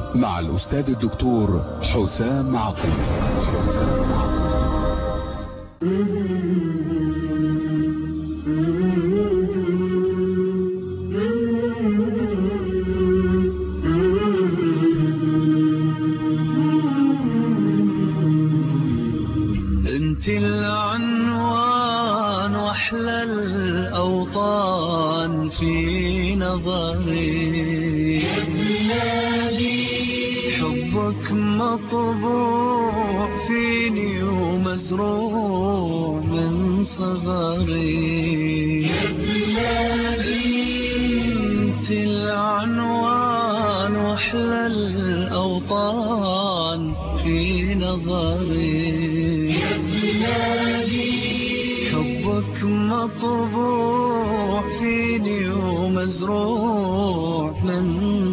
مع الأستاذ الدكتور حسام عقل حسام عقل انت العنوان واحلى الاوطان في نظري حبك مطبوع فيني ومزروع من صغري انت العنوان واحلى الاوطان في نظري حبك مطبوع فيني ومزروع من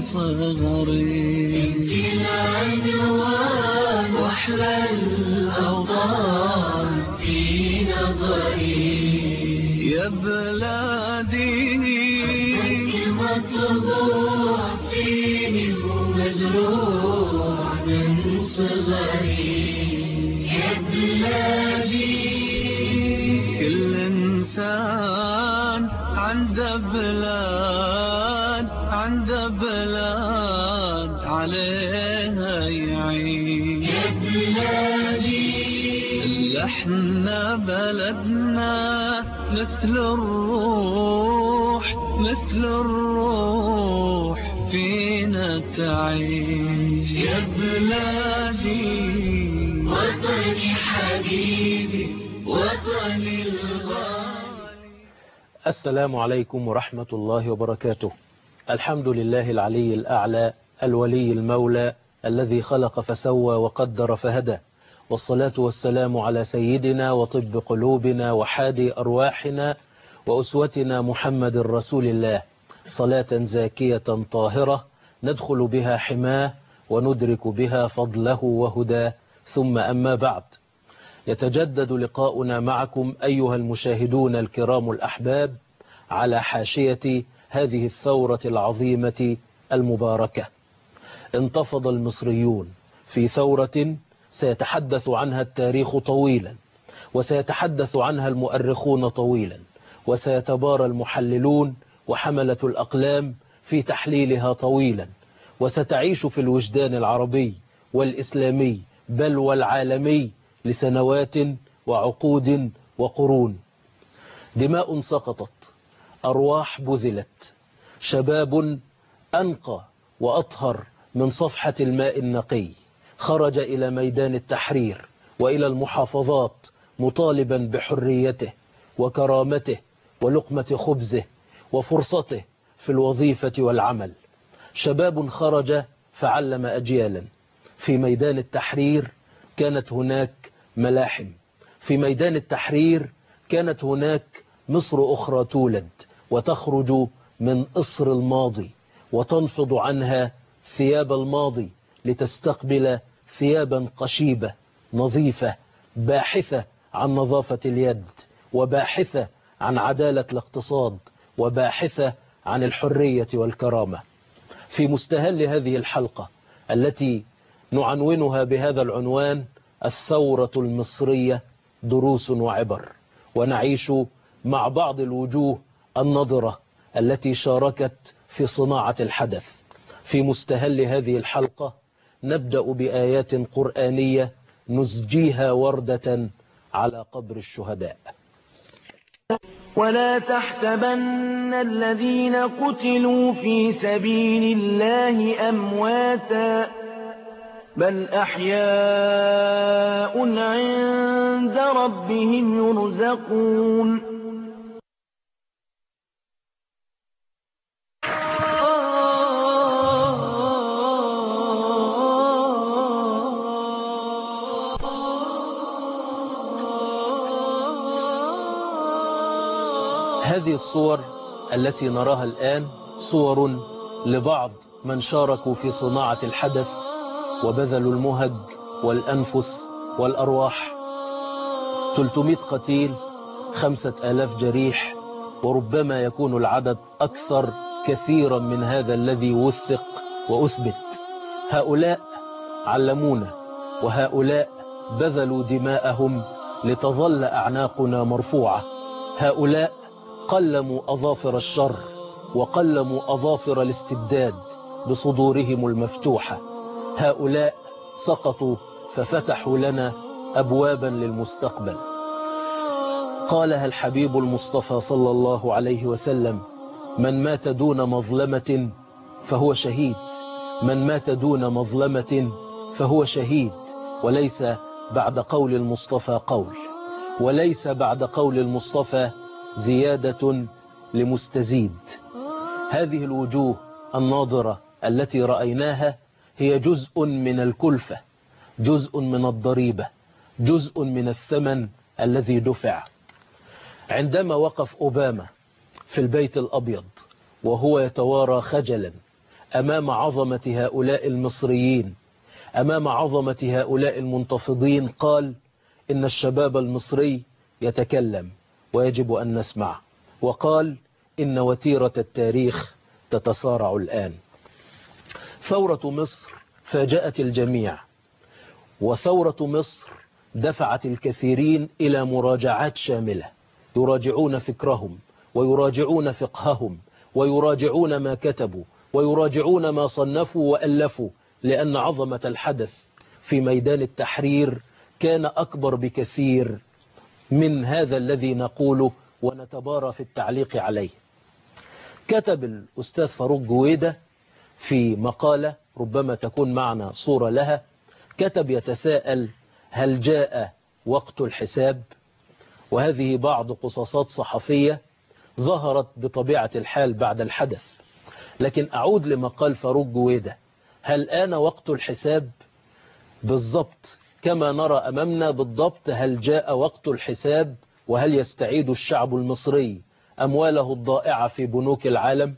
صغري انت العنوان واحلى الاوطان في نظري يا بلادي مطبوع فيني ومزروع من صغري يا بلادي كل انسان عنده بلاد عنده بلاد عليها يعيش يا بلادي احنا بلدنا مثل الروح مثل الروح فينا تعيش يا بلادي وطني حبيبي وطني الغالي السلام عليكم ورحمة الله وبركاته الحمد لله العلي الأعلى الولي المولى الذي خلق فسوى وقدر فهدى والصلاة والسلام على سيدنا وطب قلوبنا وحادي أرواحنا وأسوتنا محمد رسول الله صلاة زاكية طاهرة ندخل بها حماه وندرك بها فضله وهداه ثم أما بعد يتجدد لقاؤنا معكم أيها المشاهدون الكرام الأحباب على حاشية هذه الثورة العظيمة المباركة انتفض المصريون في ثورة سيتحدث عنها التاريخ طويلا وسيتحدث عنها المؤرخون طويلا وسيتبارى المحللون وحملة الأقلام في تحليلها طويلا وستعيش في الوجدان العربي والإسلامي بل والعالمي لسنوات وعقود وقرون دماء سقطت أرواح بذلت شباب أنقى وأطهر من صفحة الماء النقي خرج إلى ميدان التحرير وإلى المحافظات مطالبا بحريته وكرامته ولقمة خبزه وفرصته في الوظيفة والعمل شباب خرج فعلم أجيالا في ميدان التحرير كانت هناك ملاحم في ميدان التحرير كانت هناك مصر أخرى تولد وتخرج من إصر الماضي وتنفض عنها ثياب الماضي لتستقبل ثيابا قشيبة نظيفة باحثة عن نظافة اليد وباحثة عن عدالة الاقتصاد وباحثة عن الحرية والكرامة في مستهل هذه الحلقة التي نعنونها بهذا العنوان الثورة المصرية دروس وعبر ونعيش مع بعض الوجوه النضرة التي شاركت في صناعة الحدث في مستهل هذه الحلقة نبدأ بآيات قرآنية نزجيها وردة على قبر الشهداء ولا تحسبن الذين قتلوا في سبيل الله أمواتا بل أحياء عند ربهم يرزقون هذه الصور التي نراها الآن صور لبعض من شاركوا في صناعة الحدث وبذلوا المهج والأنفس والأرواح 300 قتيل خمسة آلاف جريح وربما يكون العدد أكثر كثيرا من هذا الذي وثق وأثبت هؤلاء علمونا وهؤلاء بذلوا دماءهم لتظل أعناقنا مرفوعة هؤلاء قلموا أظافر الشر وقلموا أظافر الاستبداد بصدورهم المفتوحة هؤلاء سقطوا ففتحوا لنا أبوابا للمستقبل قالها الحبيب المصطفى صلى الله عليه وسلم من مات دون مظلمة فهو شهيد من مات دون مظلمة فهو شهيد وليس بعد قول المصطفى قول وليس بعد قول المصطفى زيادة لمستزيد هذه الوجوه الناظرة التي رأيناها هي جزء من الكلفة جزء من الضريبة جزء من الثمن الذي دفع عندما وقف أوباما في البيت الأبيض وهو يتوارى خجلا أمام عظمة هؤلاء المصريين أمام عظمة هؤلاء المنتفضين قال إن الشباب المصري يتكلم ويجب أن نسمع وقال إن وتيرة التاريخ تتسارع الآن ثورة مصر فاجأت الجميع وثورة مصر دفعت الكثيرين إلى مراجعات شاملة يراجعون فكرهم ويراجعون فقههم ويراجعون ما كتبوا ويراجعون ما صنفوا وألفوا لأن عظمة الحدث في ميدان التحرير كان أكبر بكثير من هذا الذي نقوله ونتبارى في التعليق عليه كتب الأستاذ فاروق جويدة في مقالة ربما تكون معنا صورة لها كتب يتساءل هل جاء وقت الحساب وهذه بعض قصصات صحفية ظهرت بطبيعة الحال بعد الحدث لكن أعود لما قال فاروق جويدة هل آن وقت الحساب بالضبط كما نرى أمامنا بالضبط هل جاء وقت الحساب وهل يستعيد الشعب المصري أمواله الضائعة في بنوك العالم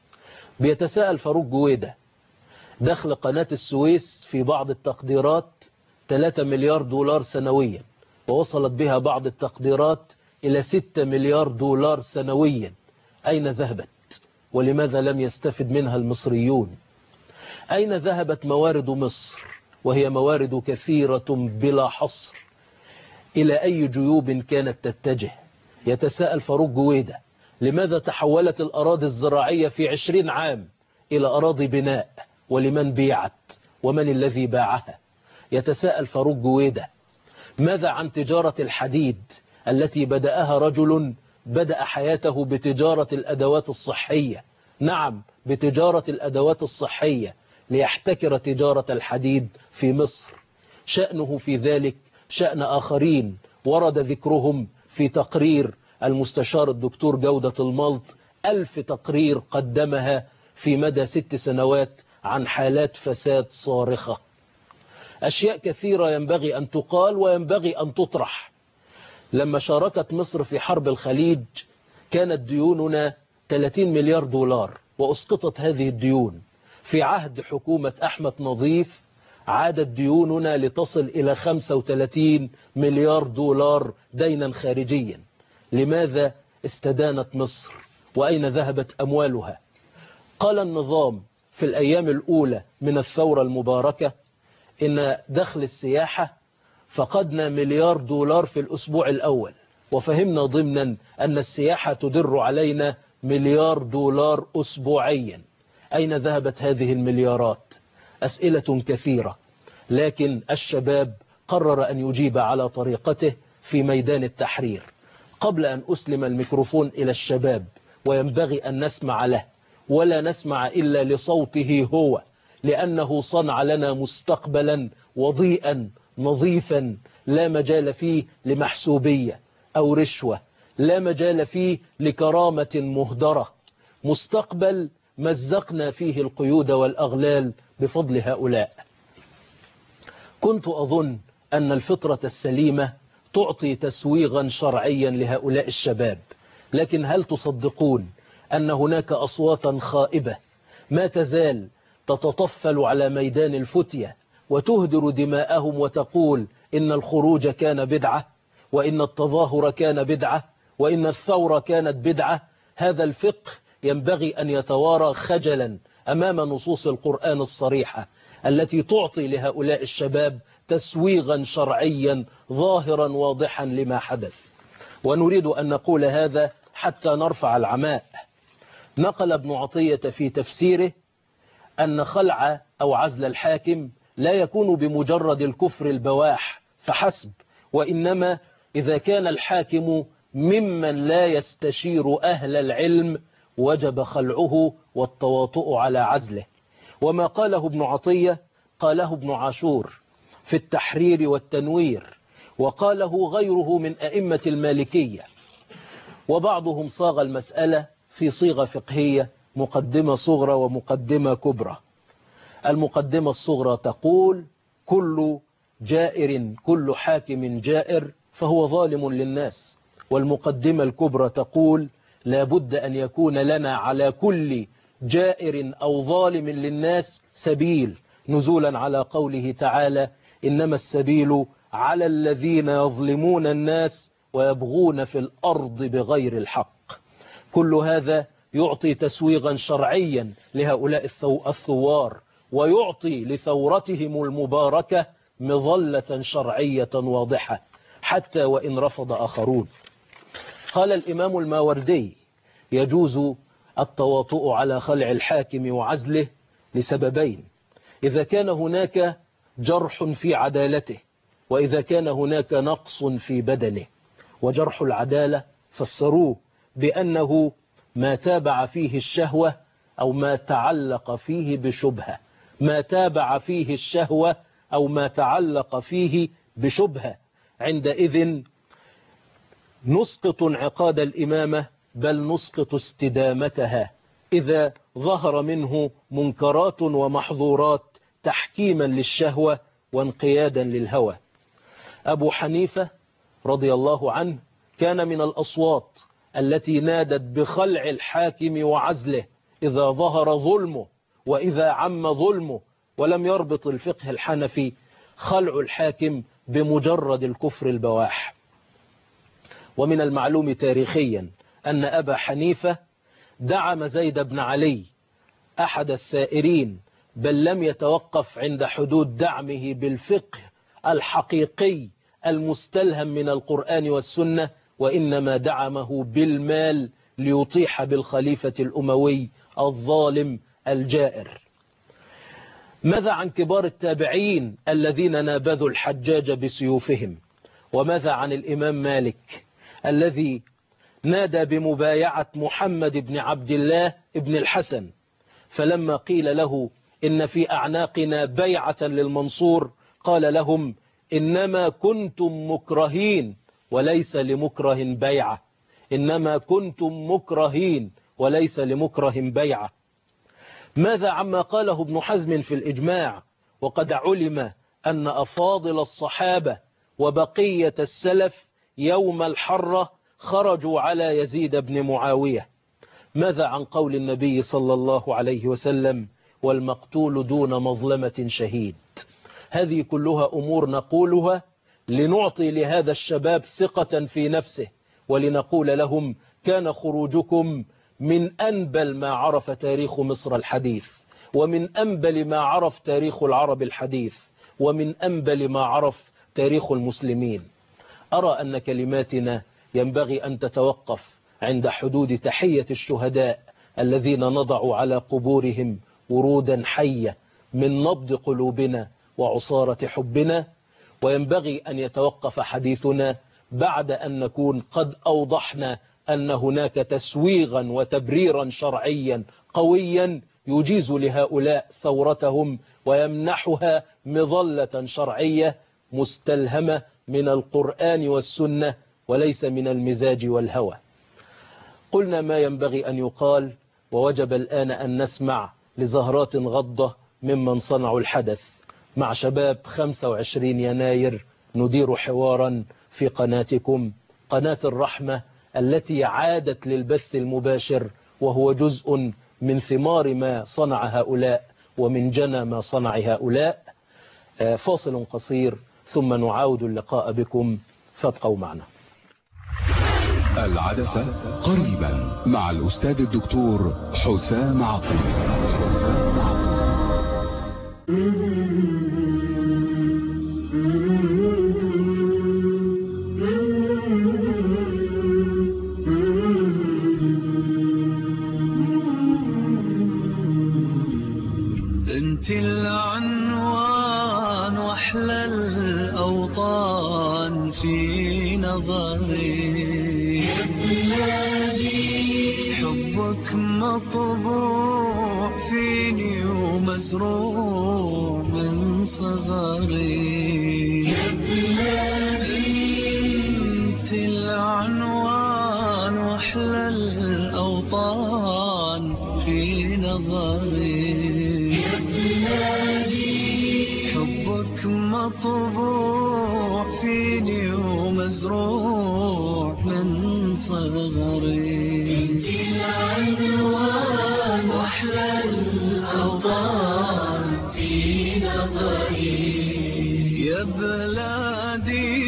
بيتساءل فاروق جويدة دخل قناة السويس في بعض التقديرات 3 مليار دولار سنويا ووصلت بها بعض التقديرات إلى 6 مليار دولار سنويا أين ذهبت ولماذا لم يستفد منها المصريون أين ذهبت موارد مصر وهي موارد كثيرة بلا حصر إلى أي جيوب كانت تتجه يتساءل فاروق جويدة لماذا تحولت الأراضي الزراعية في عشرين عام إلى أراضي بناء ولمن بيعت ومن الذي باعها يتساءل فاروق جويدة ماذا عن تجارة الحديد التي بدأها رجل بدأ حياته بتجارة الأدوات الصحية نعم بتجارة الأدوات الصحية ليحتكر تجارة الحديد في مصر شأنه في ذلك شأن آخرين ورد ذكرهم في تقرير المستشار الدكتور جودة الملط ألف تقرير قدمها في مدى ست سنوات عن حالات فساد صارخة أشياء كثيرة ينبغي أن تقال وينبغي أن تطرح لما شاركت مصر في حرب الخليج كانت ديوننا 30 مليار دولار وأسقطت هذه الديون في عهد حكومة أحمد نظيف عادت ديوننا لتصل إلى 35 مليار دولار دينا خارجيا لماذا استدانت مصر وأين ذهبت أموالها قال النظام في الأيام الأولى من الثورة المباركة إن دخل السياحة فقدنا مليار دولار في الأسبوع الأول وفهمنا ضمنا أن السياحة تدر علينا مليار دولار أسبوعيا أين ذهبت هذه المليارات أسئلة كثيرة لكن الشباب قرر أن يجيب على طريقته في ميدان التحرير قبل أن أسلم الميكروفون إلى الشباب وينبغي أن نسمع له ولا نسمع إلا لصوته هو لأنه صنع لنا مستقبلا وضيئا نظيفا لا مجال فيه لمحسوبية أو رشوة لا مجال فيه لكرامة مهدرة مستقبل مزقنا فيه القيود والأغلال بفضل هؤلاء كنت أظن أن الفطرة السليمة تعطي تسويغا شرعيا لهؤلاء الشباب لكن هل تصدقون أن هناك أصواتا خائبة ما تزال تتطفل على ميدان الفتية وتهدر دماءهم وتقول إن الخروج كان بدعة وإن التظاهر كان بدعة وإن الثورة كانت بدعة هذا الفقه ينبغي أن يتوارى خجلا أمام نصوص القرآن الصريحة التي تعطي لهؤلاء الشباب تسويغا شرعيا ظاهرا واضحا لما حدث ونريد أن نقول هذا حتى نرفع العماء نقل ابن عطية في تفسيره أن خلع أو عزل الحاكم لا يكون بمجرد الكفر البواح فحسب وإنما إذا كان الحاكم ممن لا يستشير أهل العلم وجب خلعه والتواطؤ على عزله وما قاله ابن عطية قاله ابن عاشور في التحرير والتنوير وقاله غيره من أئمة المالكية وبعضهم صاغ المسألة في صيغة فقهية مقدمة صغرى ومقدمة كبرى المقدمة الصغرى تقول كل جائر كل حاكم جائر فهو ظالم للناس والمقدمة الكبرى تقول لا بد أن يكون لنا على كل جائر أو ظالم للناس سبيل نزولا على قوله تعالى إنما السبيل على الذين يظلمون الناس ويبغون في الأرض بغير الحق كل هذا يعطي تسويغا شرعيا لهؤلاء الثوار ويعطي لثورتهم المباركة مظلة شرعية واضحة حتى وإن رفض آخرون قال الإمام الماوردي يجوز التواطؤ على خلع الحاكم وعزله لسببين إذا كان هناك جرح في عدالته وإذا كان هناك نقص في بدنه وجرح العدالة فسروه بأنه ما تابع فيه الشهوة أو ما تعلق فيه بشبهة ما تابع فيه الشهوة أو ما تعلق فيه بشبهة عندئذ نسقط انعقاد الإمامة بل نسقط استدامتها إذا ظهر منه منكرات ومحظورات تحكيما للشهوة وانقيادا للهوى أبو حنيفة رضي الله عنه كان من الأصوات التي نادت بخلع الحاكم وعزله إذا ظهر ظلمه وإذا عم ظلمه ولم يربط الفقه الحنفي خلع الحاكم بمجرد الكفر البواح ومن المعلوم تاريخيا أن أبا حنيفة دعم زيد بن علي أحد الثائرين بل لم يتوقف عند حدود دعمه بالفقه الحقيقي المستلهم من القرآن والسنة وإنما دعمه بالمال ليطيح بالخليفة الأموي الظالم الجائر ماذا عن كبار التابعين الذين نابذوا الحجاج بسيوفهم وماذا عن الإمام مالك الذي نادى بمبايعة محمد بن عبد الله بن الحسن فلما قيل له إن في أعناقنا بيعة للمنصور قال لهم إنما كنتم مكرهين وليس لمكره بيعة إنما كنتم مكرهين وليس لمكره بيعة ماذا عما قاله ابن حزم في الإجماع وقد علم أن أفاضل الصحابة وبقية السلف يوم الحرة خرجوا على يزيد بن معاوية ماذا عن قول النبي صلى الله عليه وسلم والمقتول دون مظلمة شهيد هذه كلها أمور نقولها لنعطي لهذا الشباب ثقة في نفسه ولنقول لهم كان خروجكم من أنبل ما عرف تاريخ مصر الحديث ومن أنبل ما عرف تاريخ العرب الحديث ومن أنبل ما عرف تاريخ المسلمين أرى أن كلماتنا ينبغي أن تتوقف عند حدود تحية الشهداء الذين نضع على قبورهم ورودا حية من نبض قلوبنا وعصارة حبنا وينبغي أن يتوقف حديثنا بعد أن نكون قد أوضحنا أن هناك تسويغا وتبريرا شرعيا قويا يجيز لهؤلاء ثورتهم ويمنحها مظلة شرعية مستلهمة من القرآن والسنة وليس من المزاج والهوى قلنا ما ينبغي أن يقال ووجب الآن أن نسمع لزهرات غضة ممن صنعوا الحدث مع شباب 25 يناير ندير حوارا في قناتكم قناة الرحمة التي عادت للبث المباشر وهو جزء من ثمار ما صنع هؤلاء ومن جنى ما صنع هؤلاء فاصل قصير ثم نعاود اللقاء بكم فابقوا معنا العدسة قريبا مع الأستاذ الدكتور حسام عقل حسام عقل العنوان واحلى الاوطان في نظري حبك مطبوع فيني ومزروع من صغري انت العنوان واحلى الاوطان في نظري حبك مطبوع فيني ومزروع من صغري انت العنوان واحلى الاوطان في نظري يا بلادي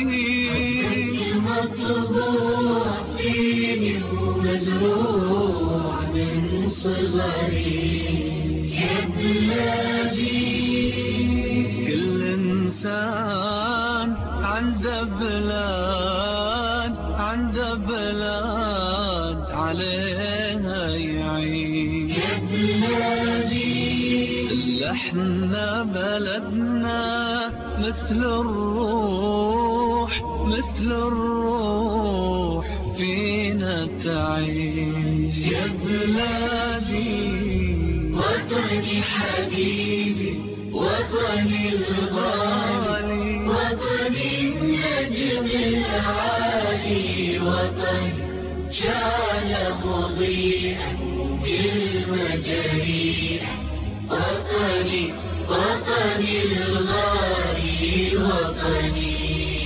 مطبوع فيني ومزروع من صغري يا بلادي كل انسان عنده بلاد عنده بلاد عليها يعيش يا بلادي احنا بلدنا مثل الروح مثل الروح فينا تعيش يا بلادي وطني حبيبي وطني الغالي وطني النجم العالي وطني شعل مضيئا بالمجاريح وطني وطني الغالي وطني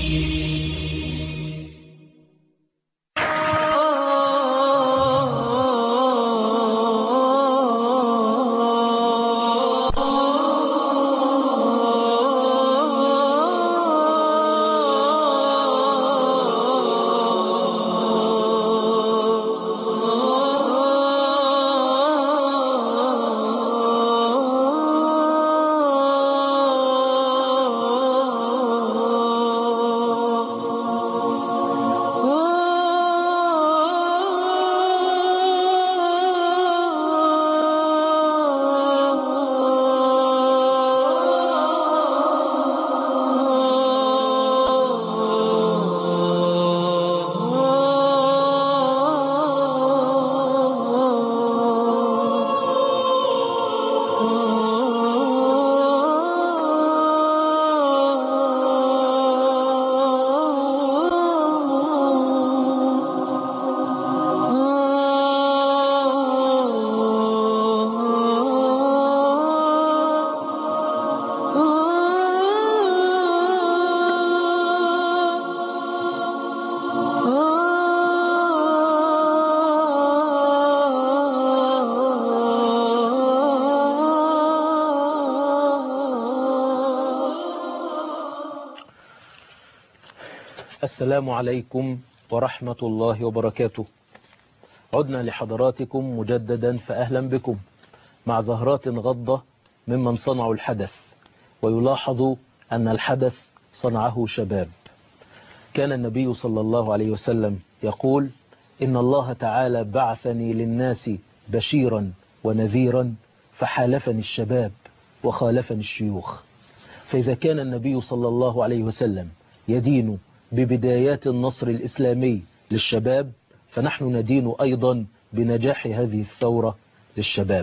السلام عليكم ورحمة الله وبركاته عدنا لحضراتكم مجددا فأهلا بكم مع زهرات غضة ممن صنعوا الحدث ويلاحظ أن الحدث صنعه شباب كان النبي صلى الله عليه وسلم يقول إن الله تعالى بعثني للناس بشيرا ونذيرا فحالفني الشباب وخالفني الشيوخ فإذا كان النبي صلى الله عليه وسلم يدين ببدايات النصر الإسلامي للشباب فنحن ندين أيضا بنجاح هذه الثورة للشباب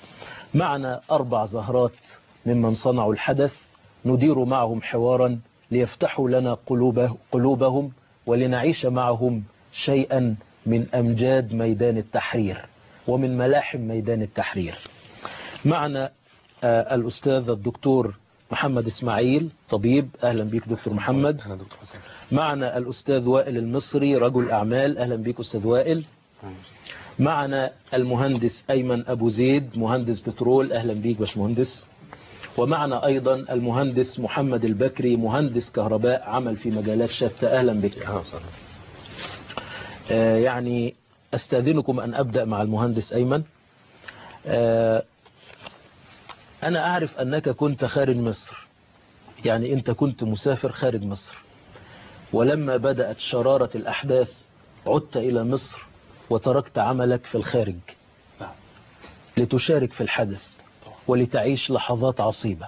معنا أربع زهرات ممن صنعوا الحدث ندير معهم حوارا ليفتحوا لنا قلوبه قلوبهم ولنعيش معهم شيئا من أمجاد ميدان التحرير ومن ملاحم ميدان التحرير معنا آه الأستاذ الدكتور محمد إسماعيل طبيب أهلا بك دكتور محمد أهلا دكتور حسين معنا الأستاذ وائل المصري رجل أعمال أهلا بك أستاذ وائل معنا المهندس أيمن أبو زيد مهندس بترول أهلا بك باشمهندس ومعنا أيضا المهندس محمد البكري مهندس كهرباء عمل في مجالات شتى أهلا بك أهلا وسهلا آه يعني أستاذنكم أن أبدأ مع المهندس أيمن آه أنا أعرف أنك كنت خارج مصر يعني أنت كنت مسافر خارج مصر ولما بدأت شرارة الأحداث عدت إلى مصر وتركت عملك في الخارج نعم لتشارك في الحدث طبعا ولتعيش لحظات عصيبة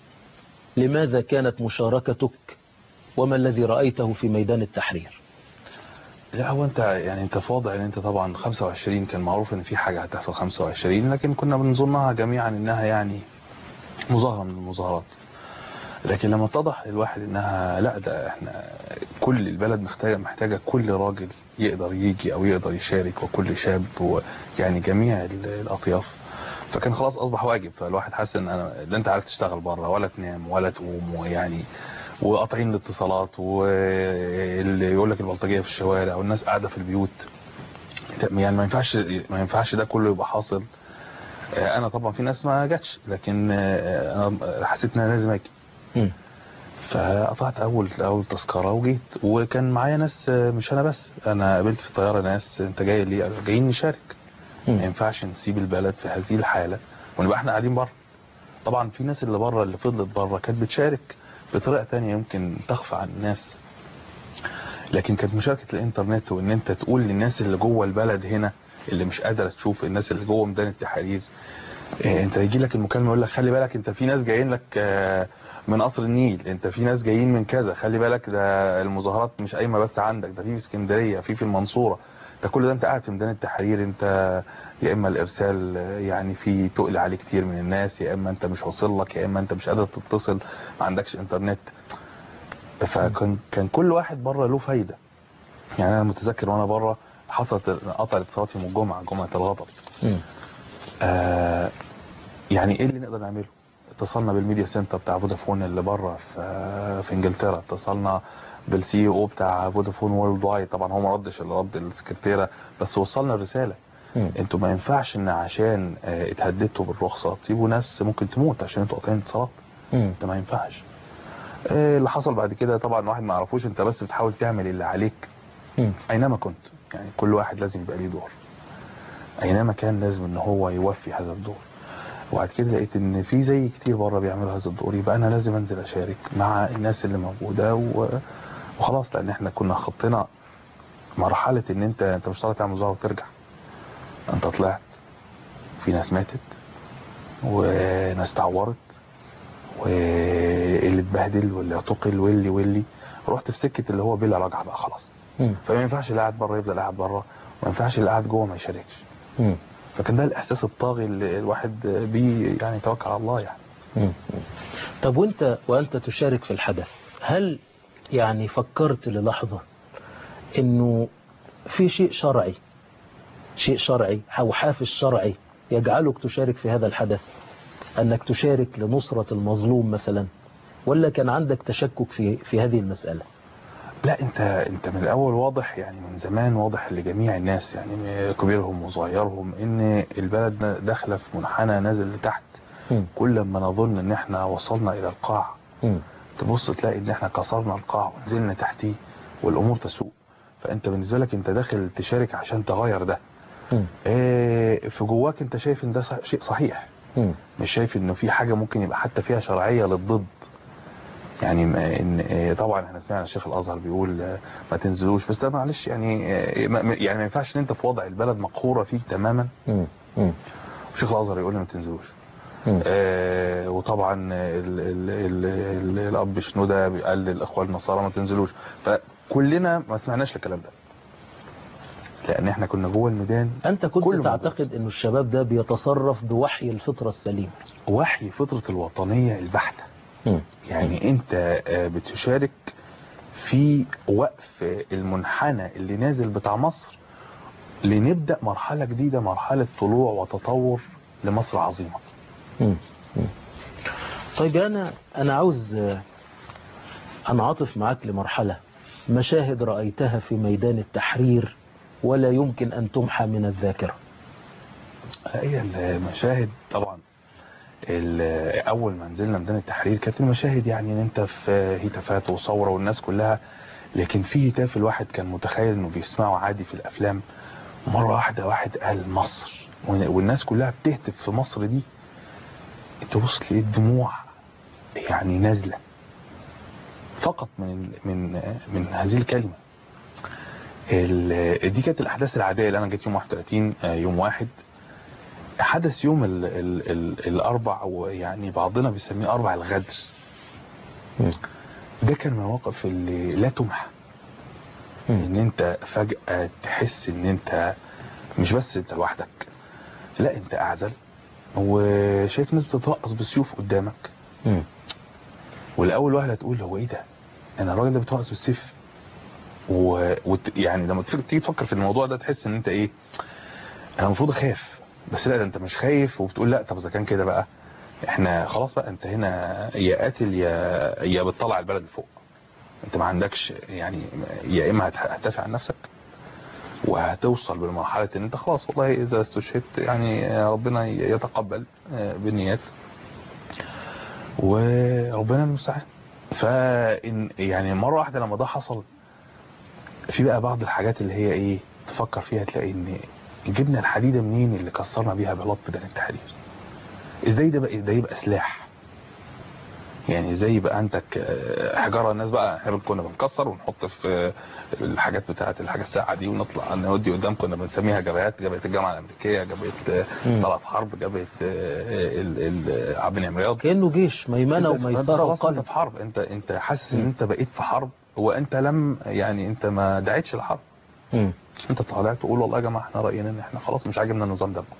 لماذا كانت مشاركتك وما الذي رأيته في ميدان التحرير لا هو انت يعني انت في وضع ان انت طبعا 25 كان معروف ان في حاجة هتحصل 25 لكن كنا بنظنها جميعا انها يعني مظاهرة من المظاهرات لكن لما اتضح للواحد انها لا ده احنا كل البلد محتاجة محتاجة كل راجل يقدر يجي او يقدر يشارك وكل شاب ويعني جميع ال- الاطياف فكان خلاص اصبح واجب فالواحد حس ان انا لا انت عارف تشتغل بره ولا تنام ولا تقوم ويعني وقاطعين الاتصالات واللي يقول لك البلطجيه في الشوارع والناس قاعده في البيوت يعني ما ينفعش ما ينفعش ده كله يبقى حاصل آه، انا طبعا في ناس ما جاتش لكن آه، انا حسيت ان انا لازم اجي مم. فقطعت اول اول تذكره وجيت وكان معايا ناس آه، مش انا بس انا قابلت في الطياره ناس انت جاي ليه قالوا جايين نشارك ما مم. ينفعش نسيب البلد في هذه الحاله ونبقى احنا قاعدين بره طبعا في ناس اللي بره اللي فضلت بره كانت بتشارك بطريقه تانية يمكن تخفى عن الناس لكن كانت مشاركه الانترنت وان انت تقول للناس اللي جوه البلد هنا اللي مش قادره تشوف الناس اللي جوه ميدان التحرير إيه، انت يجي لك المكالمه يقول لك خلي بالك انت في ناس جايين لك آه، من قصر النيل انت في ناس جايين من كذا خلي بالك ده المظاهرات مش قايمه بس عندك ده في في اسكندريه في في المنصوره ده كل ده انت قاعد في ميدان التحرير انت يا اما الارسال آه، يعني في تقل عليه كتير من الناس يا اما انت مش واصل لك يا اما انت مش قادر تتصل ما عندكش انترنت فكان كان كل واحد بره له فايده يعني انا متذكر وانا بره حصلت قطع الاتصالات يوم الجمعه جمعه الغضب مم. آه يعني ايه اللي نقدر نعمله اتصلنا بالميديا سنتر بتاع فودافون اللي بره في في انجلترا اتصلنا بالسي او بتاع فودافون وورلد وايد طبعا هو ما ردش اللي رد السكرتيره بس وصلنا الرساله مم. انتوا ما ينفعش ان عشان آه، اتهددتوا بالرخصه تسيبوا ناس ممكن تموت عشان انتوا قاطعين اتصالات مم. ده ما ينفعش آه، اللي حصل بعد كده طبعا واحد ما يعرفوش انت بس بتحاول تعمل اللي عليك مم. اينما كنت يعني كل واحد لازم يبقى ليه دور اينما كان لازم ان هو يوفي هذا الدور وبعد كده لقيت ان في زي كتير بره بيعملوا هذا الدور يبقى انا لازم انزل اشارك مع الناس اللي موجوده و... وخلاص لان احنا كنا خطينا مرحله ان انت انت مش طالع تعمل مظاهره وترجع انت طلعت في ناس ماتت وناس اتعورت واللي اتبهدل واللي اعتقل واللي واللي رحت في سكه اللي هو بلا رجعه بقى خلاص مم. فما ينفعش اللي قاعد بره يفضل قاعد بره وما ينفعش اللي قاعد جوه ما يشاركش مم. فكان ده الاحساس الطاغي اللي الواحد بيه يعني يتوكل على الله يعني مم. طب وانت وانت تشارك في الحدث هل يعني فكرت للحظة انه في شيء شرعي شيء شرعي او حافز شرعي يجعلك تشارك في هذا الحدث انك تشارك لنصرة المظلوم مثلا ولا كان عندك تشكك في في هذه المسألة لا انت انت من الاول واضح يعني من زمان واضح لجميع الناس يعني كبيرهم وصغيرهم ان البلد داخله في منحنى نازل لتحت مم. كل ما نظن ان احنا وصلنا الى القاع مم. تبص تلاقي ان احنا كسرنا القاع ونزلنا تحتيه والامور تسوء فانت بالنسبه لك انت داخل تشارك عشان تغير ده مم. إيه في جواك انت شايف ان ده صح- شيء صحيح مم. مش شايف انه في حاجه ممكن يبقى حتى فيها شرعيه للضد يعني ما ان إيه طبعا احنا سمعنا الشيخ الازهر بيقول آه، ما تنزلوش بس ده معلش يعني آه، ما- ما- يعني ما ينفعش ان انت في وضع البلد مقهوره فيه تماما مم. مم. الشيخ الازهر يقول لي ما تنزلوش مم. آه وطبعا ال ال ال ال الاب شنوده قال للاخوان النصارى ما تنزلوش فكلنا ما سمعناش الكلام ده لان احنا كنا جوه الميدان انت كله كنت موجود. تعتقد انه الشباب ده بيتصرف بوحي الفطرة السليمة وحي فطره الوطنيه البحته مم. يعني انت آه، بتشارك في وقف المنحنى اللي نازل بتاع مصر لنبدأ مرحلة جديدة مرحلة طلوع وتطور لمصر عظيمة مم. مم. طيب انا انا عاوز آه، انعطف معاك لمرحلة مشاهد رأيتها في ميدان التحرير ولا يمكن ان تمحى من الذاكرة هي المشاهد طبعا ال- اول ما نزلنا ميدان التحرير كانت المشاهد يعني ان انت في هتافات وثوره والناس كلها لكن في هتاف الواحد كان متخيل انه بيسمعه عادي في الافلام مره واحده واحد قال مصر وال- والناس كلها بتهتف في مصر دي انت بص تلاقي الدموع يعني نازله فقط من من من هذه الكلمه ال- دي كانت الاحداث العاديه اللي انا جيت يوم 31 آه، يوم واحد حدث يوم ال ال ال الاربع ويعني بعضنا بيسميه اربع الغدر مم. ده كان من المواقف اللي لا تمحى ان انت فجأة تحس ان انت مش بس انت لوحدك لا انت اعزل وشايف ناس بتترقص بالسيوف قدامك مم. والاول واحد هتقول هو ايه ده انا الراجل ده بيترقص بالسيف و... وت... يعني لما تفكر تيجي تفكر في الموضوع ده تحس ان انت ايه انا المفروض اخاف بس لا ده انت مش خايف وبتقول لا طب اذا كان كده بقى احنا خلاص بقى انت هنا يا قاتل يا يا بتطلع البلد لفوق انت ما عندكش يعني يا اما هت- هتدافع عن نفسك وهتوصل بالمرحلة ان انت خلاص والله اذا استشهدت يعني ربنا يتقبل بالنيات وربنا المستعان فإن يعني مرة واحدة لما ده حصل في بقى بعض الحاجات اللي هي ايه تفكر فيها تلاقي ان جبنا الحديدة منين اللي كسرنا بيها بلاط بدل التحرير ازاي ده بقى ده يبقى سلاح يعني ازاي يبقى عندك آه، حجاره الناس بقى احنا كنا بنكسر ونحط في آه، الحاجات بتاعه الحاجه الساعه دي ونطلع نودي قدام كنا بنسميها جبهات جبهه الجامعه الامريكيه جبهه آه، مم. طلعت حرب جبهه آه، ال- ال- عبد المنعم رياض كأنه جيش ميمنة انت- انت وميسرة خلاص انت وقلب في حرب انت انت حاسس ان مم. انت بقيت في حرب هو انت لم يعني انت ما دعيتش لحرب مم. انت طلعت تقول والله يا جماعه احنا راينا ان احنا خلاص مش عاجبنا النظام ده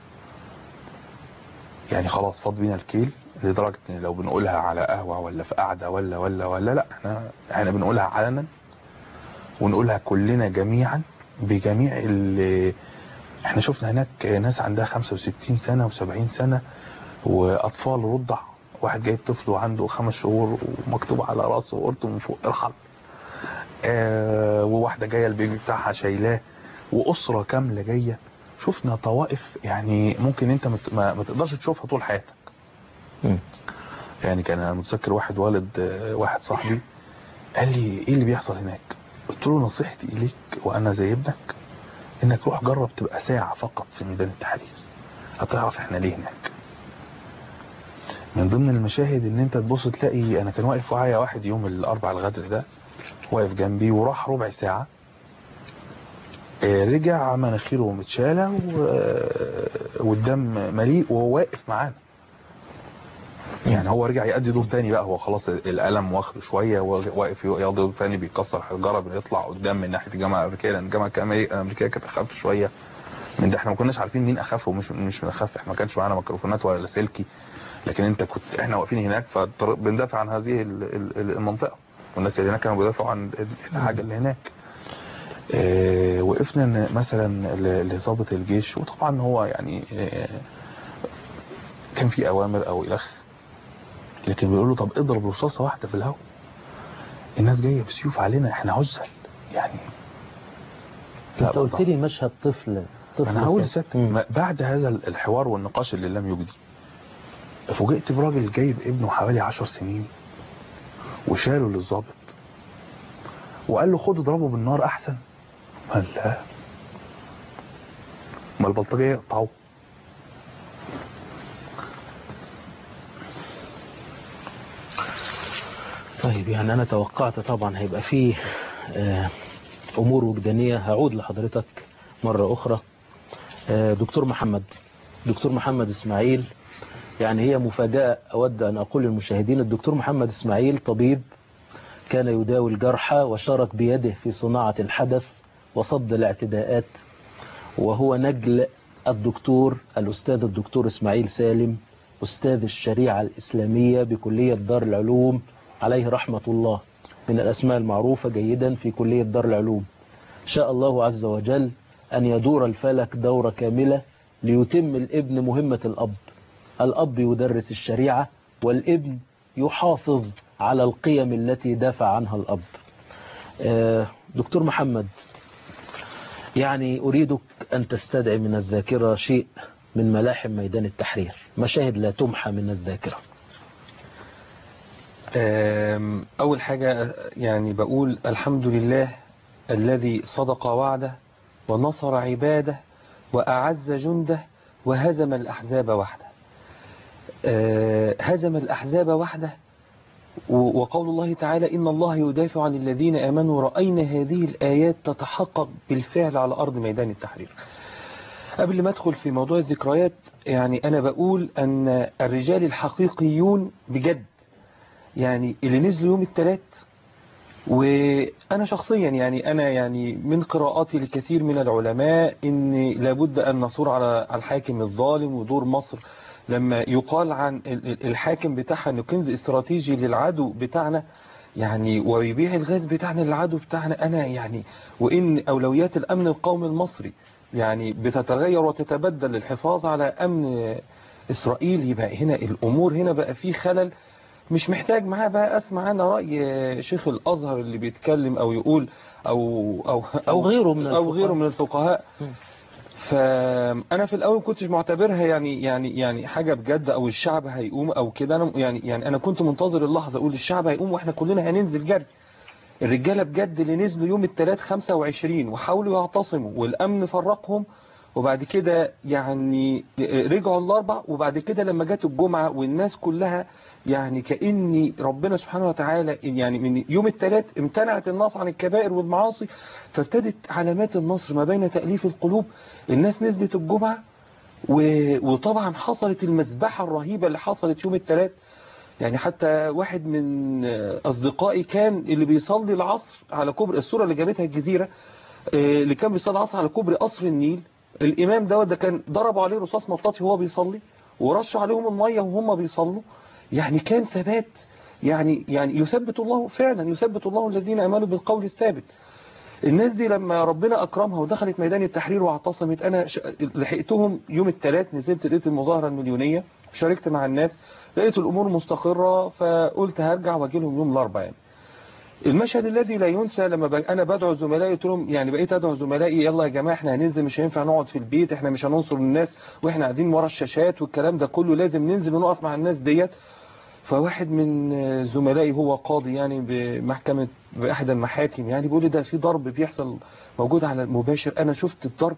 يعني خلاص فاض بينا الكيل لدرجه ان لو بنقولها على قهوه ولا في قعده ولا ولا ولا لا احنا احنا بنقولها علنا ونقولها كلنا جميعا بجميع اللي احنا شفنا هناك ناس عندها 65 سنه و70 سنه واطفال رضع واحد جايب طفل وعنده خمس شهور ومكتوب على راسه وقلته من فوق ارحل آه وواحده جايه البيبي بتاعها شايلاه واسره كامله جايه شفنا طوائف يعني ممكن انت مت- ما, ما تقدرش تشوفها طول حياتك مم. يعني كان انا متذكر واحد والد آه، واحد صاحبي قال لي ايه اللي بيحصل هناك قلت له نصيحتي اليك وانا زي ابنك انك روح جرب تبقى ساعه فقط في ميدان التحرير هتعرف احنا ليه هناك من ضمن المشاهد ان انت تبص تلاقي انا كان واقف معايا واحد يوم الاربع الغدر ده واقف جنبي وراح ربع ساعه آه، رجع مناخيره متشاله و- آه، والدم مليء وهو واقف معانا يعني هو رجع يأدي دور تاني بقى هو خلاص الألم واخده شوية واقف يقضي دور تاني بيكسر حجارة بيطلع قدام من ناحية الجامعة الأمريكية لأن الجامعة الأمريكية كانت أخف شوية من ده احنا ما كناش عارفين مين أخف ومش مش من أخف احنا ما كانش معانا ميكروفونات ولا لاسلكي لكن انت كنت احنا واقفين هناك فبندافع عن هذه ال- ال- المنطقة والناس اللي هناك كانوا بيدافعوا عن الحاجة اللي هناك اه وقفنا إن مثلا ل- لضابط الجيش وطبعا هو يعني اه كان في اوامر او الخ لكن بيقول له طب اضرب رصاصه واحده في الهواء الناس جايه بسيوف علينا احنا عزل يعني انت قلت طبعاً. لي مشهد طفل طفل انا هقول ساكت. لسيادتك مم. ما- بعد هذا الحوار والنقاش اللي لم يجدي فوجئت براجل جايب ابنه حوالي عشر سنين وشاله للظابط وقال له خد اضربه بالنار احسن قال لا ما البلطجيه يقطعوه طيب يعني أنا توقعت طبعا هيبقى فيه آه، أمور وجدانية هعود لحضرتك مرة أخرى آه، دكتور محمد دكتور محمد إسماعيل يعني هي مفاجأة أود أن أقول للمشاهدين الدكتور محمد إسماعيل طبيب كان يداوي الجرحى وشارك بيده في صناعة الحدث وصد الاعتداءات وهو نجل الدكتور الأستاذ الدكتور إسماعيل سالم أستاذ الشريعة الإسلامية بكلية دار العلوم عليه رحمة الله من الأسماء المعروفة جيدا في كلية دار العلوم شاء الله عز وجل أن يدور الفلك دورة كاملة ليتم الابن مهمة الأب الأب يدرس الشريعة والابن يحافظ على القيم التي دافع عنها الأب آه، دكتور محمد يعني أريدك أن تستدعي من الذاكرة شيء من ملاحم ميدان التحرير مشاهد لا تمحى من الذاكرة أم، أول حاجة يعني بقول الحمد لله الذي صدق وعده ونصر عباده وأعز جنده وهزم الأحزاب وحده أه، هزم الأحزاب وحده و- وقول الله تعالى إن الله يدافع عن الذين آمنوا رأينا هذه الآيات تتحقق بالفعل على أرض ميدان التحرير قبل ما ادخل في موضوع الذكريات يعني انا بقول ان الرجال الحقيقيون بجد يعني اللي نزلوا يوم الثلاث وانا شخصيا يعني انا يعني من قراءاتي لكثير من العلماء ان لابد ان نصور على الحاكم الظالم ودور مصر لما يقال عن الحاكم بتاعها انه كنز استراتيجي للعدو بتاعنا يعني ويبيع الغاز بتاعنا للعدو بتاعنا انا يعني وان اولويات الامن القومي المصري يعني بتتغير وتتبدل للحفاظ على امن اسرائيل يبقى هنا الامور هنا بقى في خلل مش محتاج معاه بقى اسمع انا راي شيخ الازهر اللي بيتكلم او يقول او او أو غيره من او الفقهاء. غيره من الفقهاء فانا في الاول كنتش معتبرها يعني يعني يعني حاجه بجد او الشعب هيقوم او كده انا يعني يعني انا كنت منتظر اللحظه اقول الشعب هيقوم واحنا كلنا هننزل جري الرجاله بجد اللي نزلوا يوم الثلاث 25 وحاولوا يعتصموا والامن فرقهم وبعد كده يعني رجعوا الاربع وبعد كده لما جت الجمعه والناس كلها يعني كأن ربنا سبحانه وتعالى يعني من يوم الثلاث امتنعت الناس عن الكبائر والمعاصي فابتدت علامات النصر ما بين تأليف القلوب الناس نزلت الجمعة و- وطبعا حصلت المذبحة الرهيبة اللي حصلت يوم الثلاث يعني حتى واحد من أصدقائي كان اللي بيصلي العصر على كوبري الصورة اللي جابتها الجزيرة آه، اللي كان بيصلي العصر على كوبري قصر النيل الإمام دوت ده كان ضربوا عليه رصاص مطاطي وهو بيصلي ورشوا عليهم المية وهم بيصلوا يعني كان ثبات يعني يعني يثبت الله فعلا يثبت الله الذين امنوا بالقول الثابت الناس دي لما ربنا اكرمها ودخلت ميدان التحرير واعتصمت انا ش- لحقتهم يوم الثلاث نزلت لقيت المظاهره المليونيه شاركت مع الناس لقيت الامور مستقره فقلت هرجع واجي لهم يوم الاربعاء يعني. المشهد الذي لا ينسى لما ب... انا بدعو زملائي قلت لهم يعني بقيت ادعو زملائي يلا يا جماعه احنا هننزل مش هينفع نقعد في البيت احنا مش هننصر الناس واحنا قاعدين ورا الشاشات والكلام ده كله لازم ننزل ونقف مع الناس ديت فواحد من زملائي هو قاضي يعني بمحكمة بأحد المحاكم يعني بيقول لي ده في ضرب بيحصل موجود على المباشر أنا شفت الضرب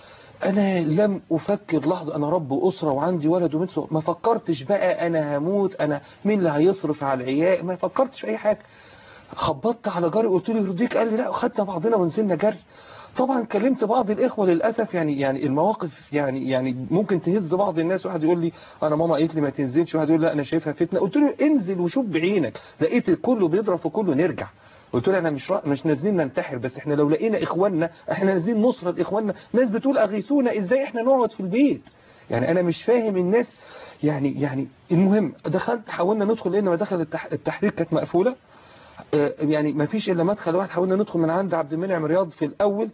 أنا لم أفكر لحظة أنا رب أسرة وعندي ولد وبنت صغيرة. ما فكرتش بقى أنا هموت أنا مين اللي هيصرف على العيال ما فكرتش في أي حاجة خبطت على جاري قلت له يرضيك قال لي لا خدنا بعضنا ونزلنا جري طبعا كلمت بعض الاخوه للاسف يعني يعني المواقف يعني يعني ممكن تهز بعض الناس واحد يقول لي انا ماما قالت لي ما تنزلش واحد يقول لا انا شايفها فتنه قلت له انزل وشوف بعينك لقيت كله بيضرب في كله نرجع قلت له احنا مش را- مش نازلين ننتحر بس احنا لو لقينا اخواننا احنا نازلين نصره لاخواننا ناس بتقول اغيثونا ازاي احنا نقعد في البيت يعني انا مش فاهم الناس يعني يعني المهم دخلت حاولنا ندخل لان مداخل التح... التحرير كانت مقفوله آه، يعني ما فيش الا مدخل واحد حاولنا ندخل من عند عبد المنعم رياض في الاول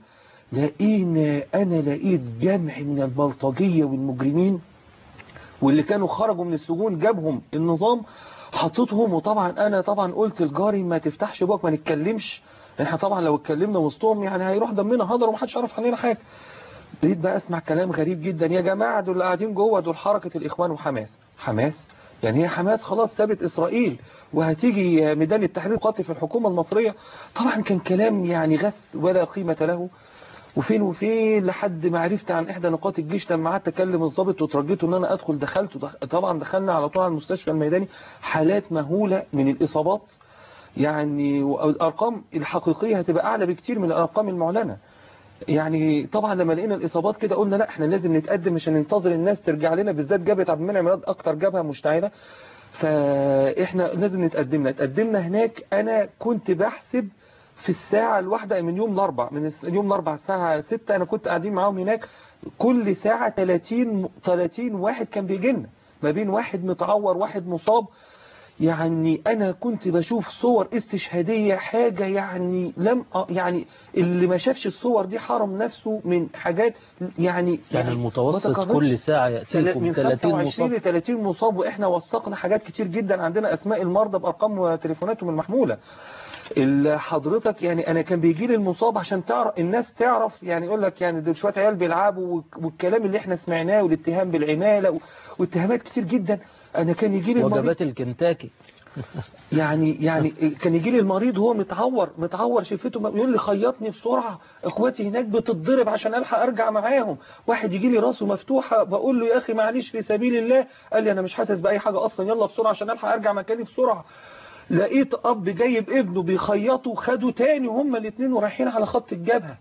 لقينا انا لقيت جمع من البلطجيه والمجرمين واللي كانوا خرجوا من السجون جابهم النظام حطيتهم وطبعا انا طبعا قلت لجاري ما تفتحش بوك ما نتكلمش احنا طبعا لو اتكلمنا وسطهم يعني هيروح دمنا هدر ومحدش يعرف عننا حاجه بقيت بقى اسمع كلام غريب جدا يا جماعه دول اللي قاعدين جوه دول حركه الاخوان وحماس حماس يعني هي حماس خلاص سابت اسرائيل وهتيجي ميدان التحرير قاتل في الحكومه المصريه طبعا كان كلام يعني غث ولا قيمه له وفين وفين لحد ما عرفت عن احدى نقاط الجيش لما قعدت اكلم الضابط وترجيته ان انا ادخل دخلت ودخ... طبعا دخلنا على طول على المستشفى الميداني حالات مهوله من الاصابات يعني والارقام الحقيقيه هتبقى اعلى بكتير من الارقام المعلنه يعني طبعا لما لقينا الاصابات كده قلنا لا احنا لازم نتقدم مش هننتظر الناس ترجع لنا بالذات جبهه عبد المنعم رياض اكتر جبهه مشتعله فاحنا لازم نتقدم اتقدمنا هناك انا كنت بحسب في الساعة الواحدة من يوم الأربع من الس- يوم الأربع الساعة 6 أنا كنت قاعدين معاهم هناك كل ساعة 30 30 واحد كان بيجي لنا ما بين واحد متعور واحد مصاب يعني أنا كنت بشوف صور استشهادية حاجة يعني لم أ- يعني اللي ما شافش الصور دي حرم نفسه من حاجات يعني يعني المتوسط ما تكررش. كل ساعة يأتيكم من 30 25 مصاب ل 30 مصاب واحنا وثقنا حاجات كتير جدا عندنا اسماء المرضى بارقام وتليفوناتهم المحموله ال- حضرتك يعني انا كان بيجي لي المصاب عشان تعرف الناس تعرف يعني يقول لك يعني دول شويه عيال بيلعبوا والك- والكلام اللي احنا سمعناه والاتهام بالعماله و- واتهامات كتير جدا انا كان يجي لي المريض وجبات الكنتاكي يعني يعني كان يجي لي المريض وهو متعور متعور شفته م- يقول لي خيطني بسرعه اخواتي هناك بتتضرب عشان الحق ارجع معاهم واحد يجي لي راسه مفتوحه بقول له يا اخي معلش في سبيل الله قال لي انا مش حاسس باي حاجه اصلا يلا بسرعه عشان الحق ارجع مكاني بسرعه لقيت اب جايب ابنه بيخيطه خدوا تاني هما الاثنين ورايحين على خط الجبهه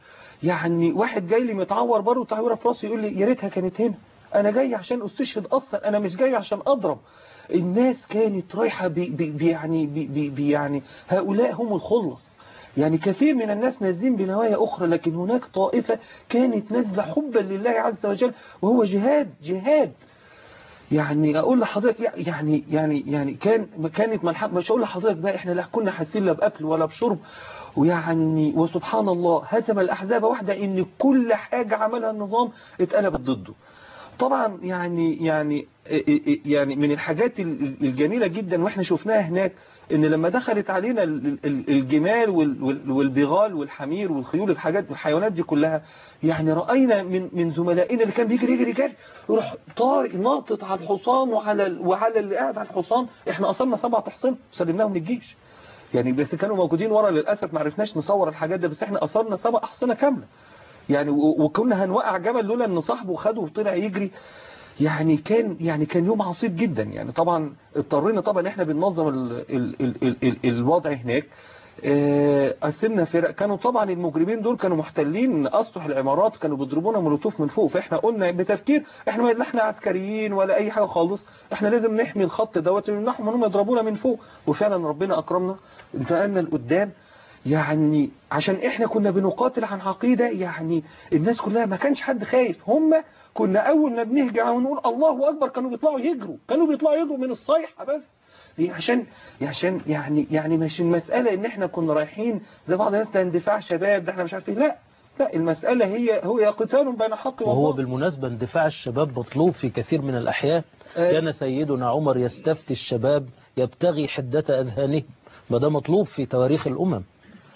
يعني واحد جاي لي متعور برضه تعويره في راسه يقول لي يا ريتها كانت هنا انا جاي عشان استشهد اصلا انا مش جاي عشان اضرب الناس كانت رايحه بي بي بي يعني بي بي بي يعني هؤلاء هم الخلص يعني كثير من الناس نازلين بنوايا أخرى لكن هناك طائفة كانت نازلة حبا لله عز وجل وهو جهاد جهاد يعني اقول لحضرتك يعني يعني يعني كان كانت ملحق مش اقول لحضرتك بقى احنا لا كنا حاسين لا باكل ولا بشرب ويعني وسبحان الله هزم الاحزاب واحده ان كل حاجه عملها النظام اتقلبت ضده طبعا يعني يعني يعني من الحاجات الجميله جدا واحنا شفناها هناك ان لما دخلت علينا الجمال والبغال والحمير والخيول الحاجات الحيوانات دي كلها يعني راينا من من زملائنا اللي كان بيجري يجري جري يروح طارق ناطط على الحصان وعلى وعلى اللي قاعد على الحصان احنا اصلنا سبعة حصان وسلمناهم للجيش يعني بس كانوا موجودين ورا للاسف ما عرفناش نصور الحاجات دي بس احنا اصلنا سبع احصنه كامله يعني وكنا هنوقع جبل لولا ان صاحبه خده وطلع يجري يعني كان يعني كان يوم عصيب جدا يعني طبعا اضطرينا طبعا احنا بننظم ال ال ال ال الوضع هناك قسمنا فرق كانوا طبعا المجرمين دول كانوا محتلين اسطح العمارات كانوا بيضربونا مولوتوف من فوق فاحنا قلنا بتفكير احنا لا احنا عسكريين ولا اي حاجه خالص احنا لازم نحمي الخط دوت ونحمي انهم يضربونا من فوق وفعلا ربنا اكرمنا انتقلنا لقدام يعني عشان احنا كنا بنقاتل عن عقيدة يعني الناس كلها ما كانش حد خايف هم كنا اول ما بنهجع ونقول الله اكبر كانوا بيطلعوا يجروا كانوا بيطلعوا يجروا من الصيحة بس عشان عشان يعني يعني مش المسألة ان احنا كنا رايحين زي بعض الناس ده اندفاع شباب ده احنا مش عارفين لا لا المسألة هي هو قتال بين الحق والباطل وهو بالمناسبة اندفاع الشباب مطلوب في كثير من الأحيان كان سيدنا عمر يستفتي الشباب يبتغي حدة أذهانهم ما ده مطلوب في تواريخ الأمم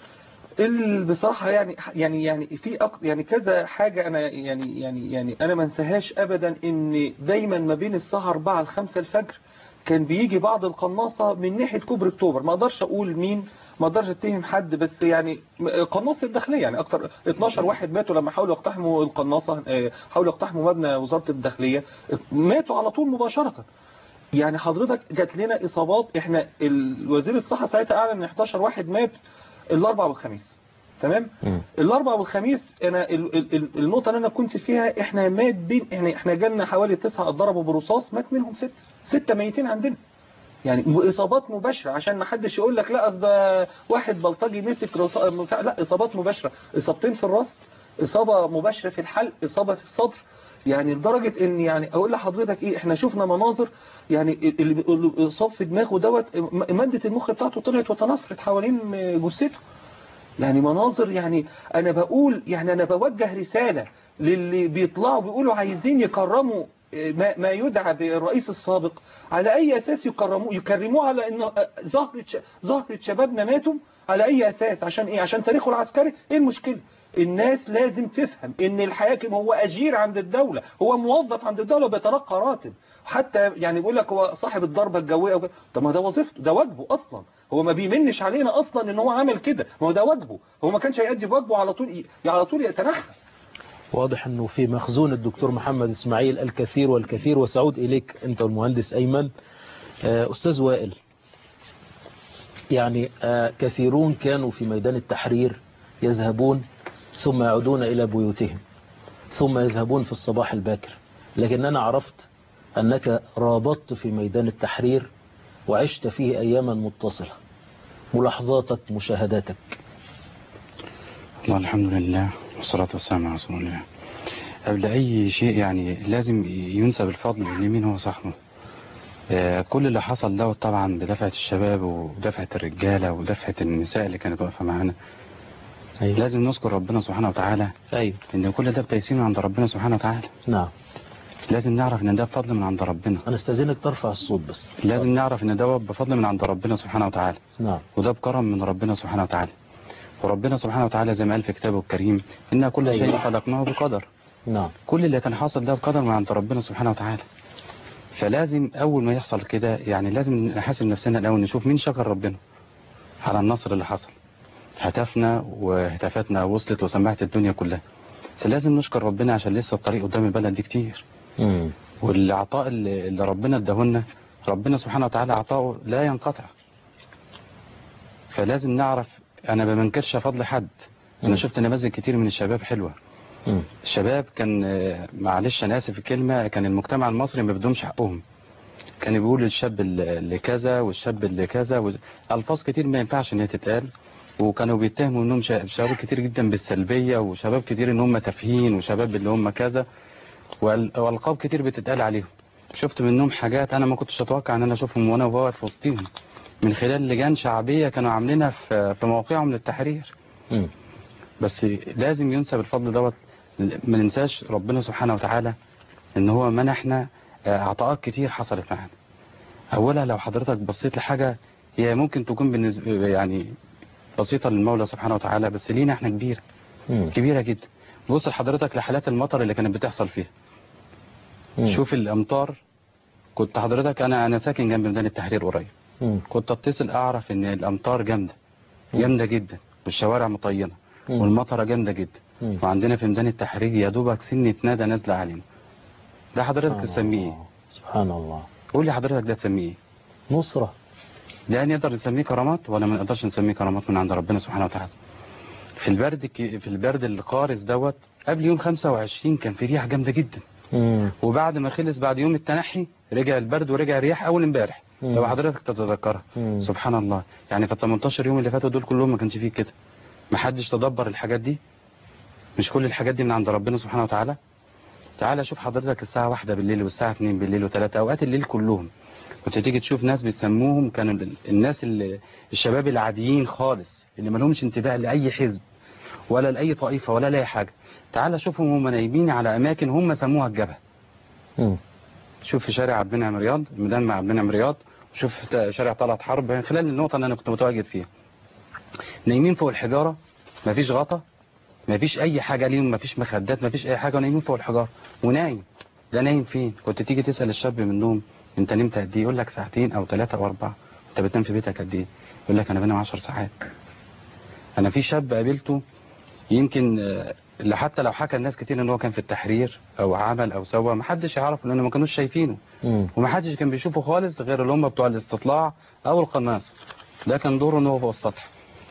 بصراحة يعني يعني يعني في أك يعني كذا حاجة أنا يعني يعني يعني أنا ما انساهاش أبدا إن دايما ما بين الساعة 4 ل 5 الفجر كان بيجي بعض القناصة من ناحية كوبري أكتوبر ما أقدرش أقول مين ما أقدرش أتهم حد بس يعني قناصة الداخلية يعني أكتر 12 واحد ماتوا لما حاولوا يقتحموا القناصة حاولوا يقتحموا مبنى وزارة الداخلية ماتوا على طول مباشرة يعني حضرتك جات لنا إصابات إحنا الوزير الصحة ساعتها أعلن إن 11 واحد مات الاربع والخميس تمام الاربع والخميس انا النقطه اللي انا كنت فيها احنا مات بين احنا احنا جالنا حوالي تسعه اتضربوا برصاص مات منهم ست سته ميتين عندنا يعني اصابات مباشره عشان ما حدش يقول لك لا اصل ده واحد بلطجي مسك رصاص لا اصابات مباشره اصابتين في الراس اصابه مباشره في الحلق اصابه في الصدر يعني لدرجة ان يعني اقول لحضرتك ايه احنا شفنا مناظر يعني اللي اصاب في دماغه دوت مادة المخ بتاعته طلعت وتنصرت حوالين جثته يعني مناظر يعني انا بقول يعني انا بوجه رسالة للي بيطلعوا بيقولوا عايزين يكرموا ما, ما يدعى بالرئيس السابق على اي اساس يكرموه يكرموه على ان ظهرة ظهرة شبابنا ماتوا على اي اساس عشان ايه عشان تاريخه العسكري ايه المشكلة الناس لازم تفهم ان الحاكم هو اجير عند الدولة هو موظف عند الدولة بيتلقى راتب حتى يعني بيقول لك هو صاحب الضربة الجوية طب ما ده وظيفته ده واجبه اصلا هو ما بيمنش علينا اصلا ان هو عمل كده ما هو ده واجبه هو ما كانش هيأدي بواجبه على طول على طول يتنحى واضح انه في مخزون الدكتور محمد اسماعيل الكثير والكثير وسعود اليك انت المهندس ايمن استاذ وائل يعني كثيرون كانوا في ميدان التحرير يذهبون ثم يعودون إلى بيوتهم ثم يذهبون في الصباح الباكر لكن أنا عرفت أنك رابطت في ميدان التحرير وعشت فيه أياما متصلة ملاحظاتك مشاهداتك الله الحمد لله والصلاة والسلام على رسول الله قبل أي شيء يعني لازم ينسب الفضل لمين هو صاحبه كل اللي حصل دوت طبعا بدفعة الشباب ودفعة الرجالة ودفعة النساء اللي كانت واقفة معانا أيوة. لازم نذكر ربنا سبحانه وتعالى أيوة. ان كل ده بتيسير من عند ربنا سبحانه وتعالى نعم لازم نعرف ان ده بفضل من عند ربنا انا استاذنك ترفع الصوت بس لازم نعرف ان ده بفضل من عند ربنا سبحانه وتعالى نعم وده بكرم من ربنا سبحانه وتعالى وربنا سبحانه وتعالى زي ما قال في كتابه الكريم ان كل أيوة. شيء خلقناه بقدر نعم كل اللي كان حاصل ده بقدر من عند ربنا سبحانه وتعالى فلازم اول ما يحصل كده يعني لازم نحاسب نفسنا الاول نشوف مين شكر ربنا على النصر اللي حصل هتفنا وهتافاتنا وصلت وسمعت الدنيا كلها بس لازم نشكر ربنا عشان لسه الطريق قدام البلد دي كتير مم. والعطاء اللي اللي ربنا اداهولنا ربنا سبحانه وتعالى عطاؤه لا ينقطع فلازم نعرف انا ما بنكرش فضل حد انا شفت نماذج كتير من الشباب حلوه مم. الشباب كان آه، معلش انا اسف في الكلمه كان المجتمع المصري ما بدهمش حقهم كان بيقول الشاب اللي اللي كذا والشاب اللي كذا وز- الفاظ كتير ما ينفعش ان هي تتقال وكانوا بيتهموا انهم شا- شباب كتير جدا بالسلبيه وشباب كتير ان هم تافهين وشباب اللي هم كذا وال- والقاب كتير بتتقال عليهم شفت منهم حاجات انا ما كنتش اتوقع ان انا اشوفهم وانا واقف وسطيهم من خلال لجان شعبيه كانوا عاملينها في في مواقعهم للتحرير مم. بس لازم ينسب الفضل دوت ما ننساش ربنا سبحانه وتعالى ان هو منحنا آه، عطاءات كتير حصلت معانا اولها لو حضرتك بصيت لحاجه هي ممكن تكون بالنسبه يعني بسيطه للمولى سبحانه وتعالى بس لينا احنا كبيره مم. كبيره جدا بص لحضرتك لحالات المطر اللي كانت بتحصل فيها مم. شوف الامطار كنت حضرتك انا انا ساكن جنب ميدان التحرير قريب مم. كنت اتصل اعرف ان الامطار جامده جامده جدا والشوارع مطينه مم. والمطره جامده جدا مم. وعندنا في ميدان التحرير يا دوبك سنه ندى نازله علينا ده حضرتك سبحان تسميه ايه الله. سبحان الله قول لي حضرتك ده تسميه ايه نصرة ده نقدر نسميه كرامات ولا ما نقدرش نسميه كرامات من عند ربنا سبحانه وتعالى في البرد الك- في البرد القارس دوت قبل يوم 25 كان في رياح جامده جدا مم. وبعد ما خلص بعد يوم التنحي رجع البرد ورجع رياح اول امبارح مم. لو حضرتك تتذكرها مم. سبحان الله يعني في ال 18 يوم اللي فاتوا دول كلهم ما كانش فيه كده ما حدش تدبر الحاجات دي مش كل الحاجات دي من عند ربنا سبحانه وتعالى تعالى شوف حضرتك الساعة واحدة بالليل والساعة 2 بالليل وثلاثة أوقات الليل كلهم كنت تيجي تشوف ناس بتسموهم كانوا ال- الناس اللي الشباب العاديين خالص اللي ما لهمش انتباه لأي حزب ولا لأي طائفة ولا لأي حاجة تعالى شوفهم هم نايمين على أماكن هم سموها الجبهة مم. شوف في شارع عبد المنعم رياض ميدان مع عبد المنعم رياض وشوف تا- شارع طلعت حرب من خلال النقطة اللي أنا كنت متواجد فيها نايمين فوق الحجارة مفيش غطا مفيش أي حاجة ليهم مفيش مخدات مفيش أي حاجة ونايمين فوق الحجارة ونايم ده نايم فين كنت تيجي تسأل الشاب من النوم أنت نمت قد إيه يقول لك ساعتين أو ثلاثة أو أربعة أنت بتنام في بيتك قد إيه يقول لك أنا بنام 10 ساعات أنا في شاب قابلته يمكن آه، اللي حتى لو حكى الناس كتير ان هو كان في التحرير او عمل او سوى ما حدش يعرف لانه ما كانوش شايفينه مم. وما حدش كان بيشوفه خالص غير اللي هم بتوع الاستطلاع او القناصه ده كان دوره ان هو فوق السطح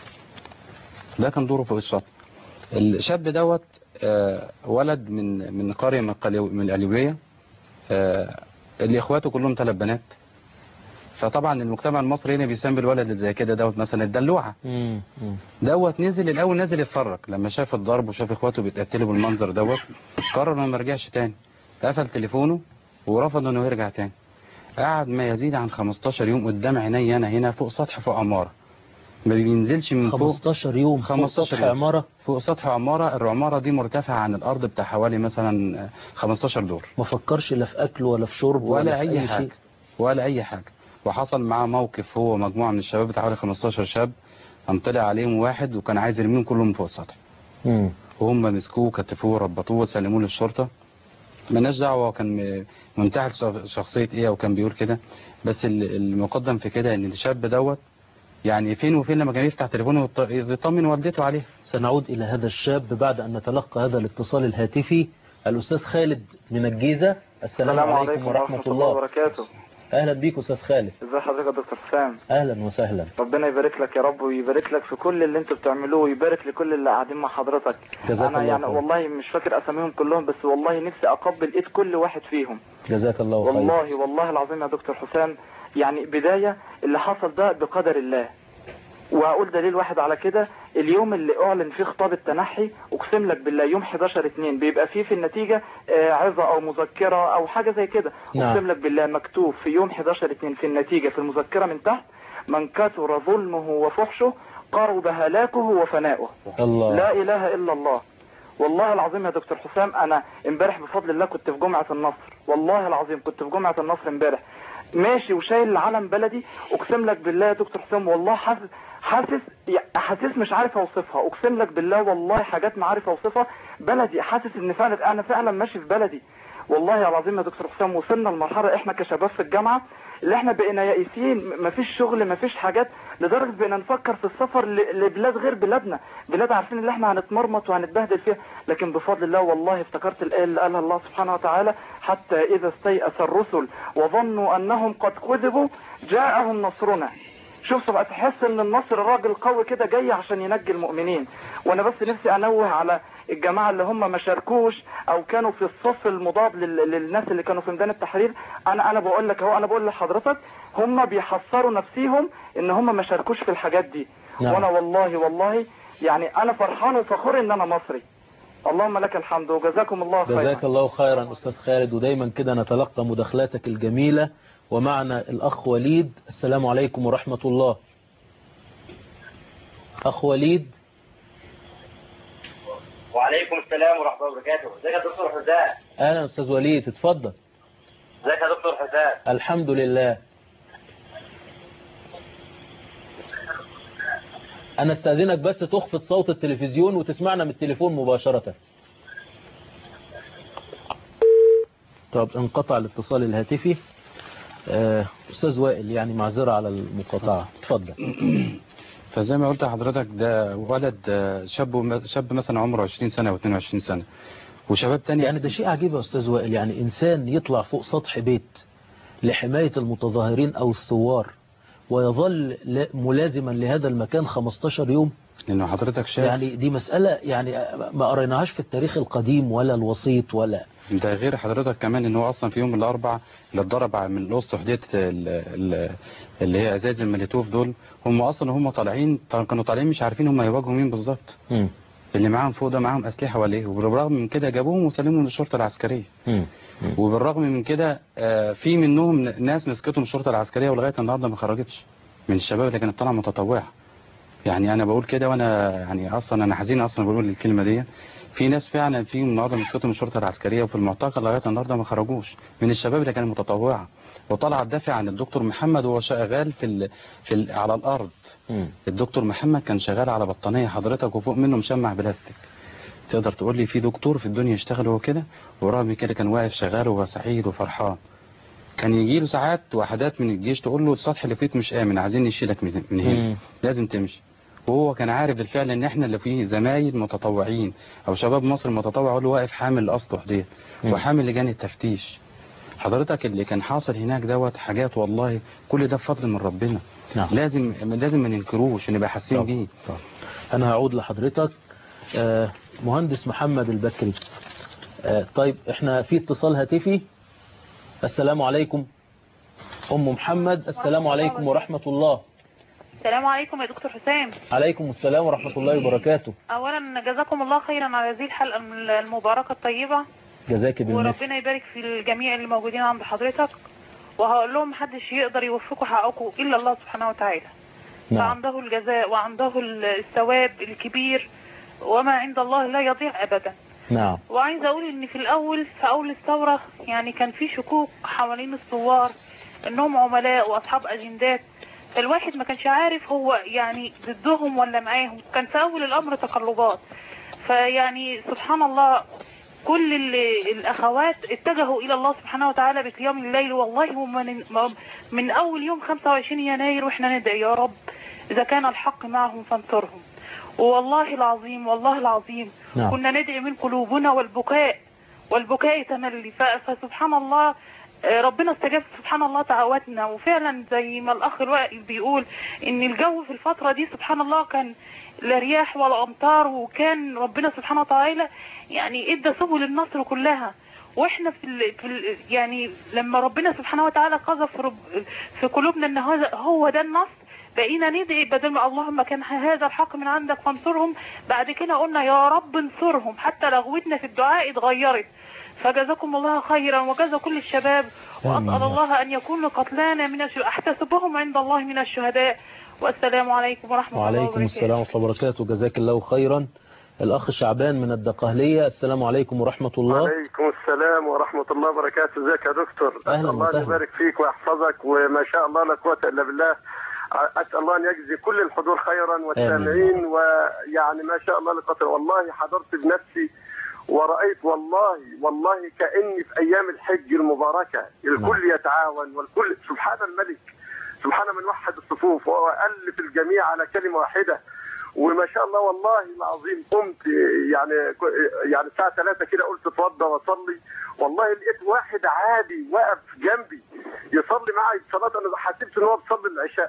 ده كان دوره فوق السطح الشاب دوت آه، ولد من من قريه من القليو- من القليوبيه آه، اللي اخواته كلهم ثلاث بنات فطبعا المجتمع المصري هنا بيسمي الولد اللي زي كده دوت مثلا الدلوعه مم. مم. دوت نزل الاول نزل يتفرج لما شاف الضرب وشاف اخواته بيتقتلوا بالمنظر دوت قرر انه ما يرجعش تاني قفل تليفونه ورفض انه يرجع تاني قعد ما يزيد عن 15 يوم قدام عيني انا هنا فوق سطح فوق عماره ما بينزلش من فوق 15 يوم فوق 15 سطح يوم. عمارة فوق سطح عماره العماره دي مرتفعه عن الارض بتاع حوالي مثلا 15 دور ما فكرش لا في أكل ولا في شرب ولا, ولا في اي حاجه شيء ولا اي حاجه وحصل معاه موقف هو مجموعه من الشباب بتاع حوالي 15 شاب قام طلع عليهم واحد وكان عايز يرميهم كلهم من فوق السطح مم. وهم مسكوه كتفوه وربطوه وسلموه للشرطه مالناش دعوه هو كان م- منتهى الشخ- شخصيه ايه او كان بيقول كده بس ال- المقدم في كده ان الشاب دوت يعني فين وفين لما كان يفتح تليفونه ويط- يطمن والدته عليه سنعود إلى هذا الشاب بعد أن نتلقى هذا الاتصال الهاتفي الأستاذ خالد من الجيزة السلام, السلام عليكم ورحمة الله وبركاته أهلا بيك أستاذ خالد ازي حضرتك يا دكتور حسام أهلا وسهلا ربنا يبارك لك يا رب ويبارك لك في كل اللي انتوا بتعملوه ويبارك لكل اللي قاعدين مع حضرتك جزاك انا الله يعني خير. والله مش فاكر اساميهم كلهم بس والله نفسي اقبل ايد كل واحد فيهم جزاك الله خير والله والله العظيم يا دكتور حسام يعني بداية اللي حصل ده بقدر الله وهقول دليل واحد على كده اليوم اللي اعلن فيه خطاب التنحي اقسم لك بالله يوم 11 2 بيبقى فيه في النتيجة آه، عظة او مذكرة او حاجة زي كده نعم. اقسم لك بالله مكتوب في يوم 11 2 في النتيجة في المذكرة من تحت من كثر ظلمه وفحشه قرب هلاكه وفناؤه الله لا اله الا الله والله العظيم يا دكتور حسام انا امبارح بفضل الله كنت في جمعة النصر والله العظيم كنت في جمعة النصر امبارح ماشي وشايل العلم بلدي اقسم لك بالله يا دكتور حسام والله حاسس حاسس يعني احاسيس مش عارف اوصفها اقسم لك بالله والله حاجات ما عارف اوصفها بلدي حاسس ان فعلا انا فعلا ماشي في بلدي والله العظيم يا دكتور حسام وصلنا لمرحله احنا كشباب في الجامعه اللي احنا بقينا يائسين م- مفيش شغل مفيش حاجات لدرجه بقينا نفكر في السفر ل- لبلاد غير بلادنا بلاد عارفين ان احنا هنتمرمط وهنتبهدل فيها لكن بفضل الله والله افتكرت الايه اللي قالها الله سبحانه وتعالى حتى اذا استيأس الرسل وظنوا انهم قد كذبوا جاءهم نصرنا شوف سبحان تحس ان النصر الراجل قوي كده جاي عشان ينجي المؤمنين وانا بس نفسي انوه على الجماعه اللي هم ما شاركوش او كانوا في الصف المضاد لل- للناس اللي كانوا في ميدان التحرير انا انا بقول لك اهو انا بقول لحضرتك هم بيحصروا نفسيهم ان هم ما شاركوش في الحاجات دي نعم. وانا والله والله يعني انا فرحان وفخور ان انا مصري اللهم لك الحمد وجزاكم الله خيرا جزاك الله خيرا أستاذ خالد ودايما كده نتلقى مداخلاتك الجميلة ومعنا الأخ وليد السلام عليكم ورحمة الله أخ وليد وعليكم السلام ورحمة الله وبركاته ازيك يا دكتور حسام أهلا أستاذ وليد اتفضل ازيك يا دكتور حسام الحمد لله أنا استأذنك بس تخفض صوت التلفزيون وتسمعنا من التليفون مباشرة طب انقطع الاتصال الهاتفي آه، أستاذ وائل يعني معذرة على المقاطعة اتفضل فزي ما قلت لحضرتك ده ولد آه، شاب شاب مثلا عمره 20 سنة او 22 سنة وشباب تاني يعني ده شيء عجيب يا أستاذ وائل يعني إنسان يطلع فوق سطح بيت لحماية المتظاهرين أو الثوار ويظل لا- ملازما لهذا المكان 15 يوم لانه حضرتك شايف يعني دي مسألة يعني ما قريناهاش في التاريخ القديم ولا الوسيط ولا ده غير حضرتك كمان ان هو اصلا في يوم الاربع اللي اتضرب من الاسطح ديت ال- ال- اللي هي ازاز المولوتوف دول هم اصلا هم طالعين كانوا طالعين مش عارفين هم هيواجهوا مين بالظبط مم. اللي معاهم فوق ده معاهم اسلحه ولا ايه وبالرغم من كده جابوهم وسلموا للشرطه العسكريه مم. مم. وبالرغم من كده آه، في منهم ناس مسكتهم الشرطه العسكريه ولغايه النهارده ما خرجتش من الشباب اللي كانت طالعه متطوعه يعني انا بقول كده وانا يعني اصلا انا حزين اصلا بقول الكلمه دي في ناس فعلا في النهارده مسكتهم الشرطه العسكريه وفي المعتقل لغايه النهارده ما خرجوش من الشباب اللي كانت متطوعه وطلع تدافع عن الدكتور محمد وهو شغال في ال... في ال... على الارض مم. الدكتور محمد كان شغال على بطانيه حضرتك وفوق منه مشمع بلاستيك تقدر تقول لي في دكتور في الدنيا يشتغل هو كده ورغم كده كان واقف شغال وهو سعيد وفرحان كان يجي له ساعات وحدات من الجيش تقول له السطح اللي فيك مش امن عايزين نشيلك من من هنا مم. لازم تمشي وهو كان عارف بالفعل ان احنا اللي فيه زمايل متطوعين او شباب مصر متطوع هو اللي واقف حامل الاسطح ديت مم. وحامل لجان التفتيش حضرتك اللي كان حاصل هناك دوت حاجات والله كل ده بفضل من ربنا نعم لازم لازم ما ننكروش نبقى حاسين طبعا. بيه طبعا. أنا هعود لحضرتك آه، مهندس محمد البكري آه، طيب احنا في اتصال هاتفي السلام عليكم أم محمد السلام عليكم ورحمة الله السلام عليكم يا دكتور حسام عليكم السلام ورحمة الله وبركاته اولا جزاكم الله خيرا على هذه الحلقه المباركه الطيبه جزاك بالمثل وربنا يبارك في الجميع اللي موجودين عند حضرتك وهقول لهم محدش يقدر يوفقوا حقكم الا الله سبحانه وتعالى نعم فعنده الجزاء وعنده الثواب الكبير وما عند الله لا يضيع ابدا نعم وعايزه اقول ان في الاول في اول الثوره يعني كان في شكوك حوالين الثوار انهم عملاء واصحاب اجندات الواحد ما كانش عارف هو يعني ضدهم ولا معاهم كان في اول الامر تقلبات فيعني سبحان الله كل ال- الاخوات اتجهوا الى الله سبحانه وتعالى بقيام الليل والله ومن من اول يوم 25 يناير واحنا ندعي يا رب اذا كان الحق معهم فانصرهم والله العظيم والله العظيم نعم. كنا ندعي من قلوبنا والبكاء والبكاء تملي ف- فسبحان الله آه، ربنا استجاب سبحان الله دعواتنا وفعلا زي ما الاخ الوائل بيقول ان الجو في الفتره دي سبحان الله كان لا رياح ولا امطار وكان ربنا سبحانه وتعالى يعني ادى سبل النصر كلها واحنا في, ال... في ال... يعني لما ربنا سبحانه وتعالى قذف في, رب... في قلوبنا ان هذا هو ده النصر بقينا ندعي بدل ما اللهم كان هذا الحق من عندك فانصرهم بعد كده قلنا يا رب انصرهم حتى رغبتنا في الدعاء اتغيرت فجزاكم الله خيرا وجزا كل الشباب آمين. واسال الله ان يكون قتلانا من الش... احتسبهم عند الله من الشهداء والسلام عليكم ورحمه الله وعليكم وبركاته السلام ورحمة الله وبركاته جزاك الله خيرا الأخ شعبان من الدقهلية السلام عليكم ورحمة الله وعليكم السلام ورحمة الله وبركاته ازيك يا دكتور أهلا أسأل الله وسهلا. أن يبارك فيك ويحفظك وما شاء الله لا قوة إلا بالله أسأل الله أن يجزي كل الحضور خيرا والسامعين ويعني ما شاء الله لقدر والله حضرت بنفسي ورأيت والله والله كأني في أيام الحج المباركة الكل يتعاون والكل سبحان الملك سبحان من وحد الصفوف وألف الجميع على كلمة واحدة وما شاء الله والله العظيم قمت يعني يعني الساعه 3 كده قلت اتوضى واصلي والله لقيت واحد عادي واقف جنبي يصلي معي صلاه انا حسبت ان هو بيصلي العشاء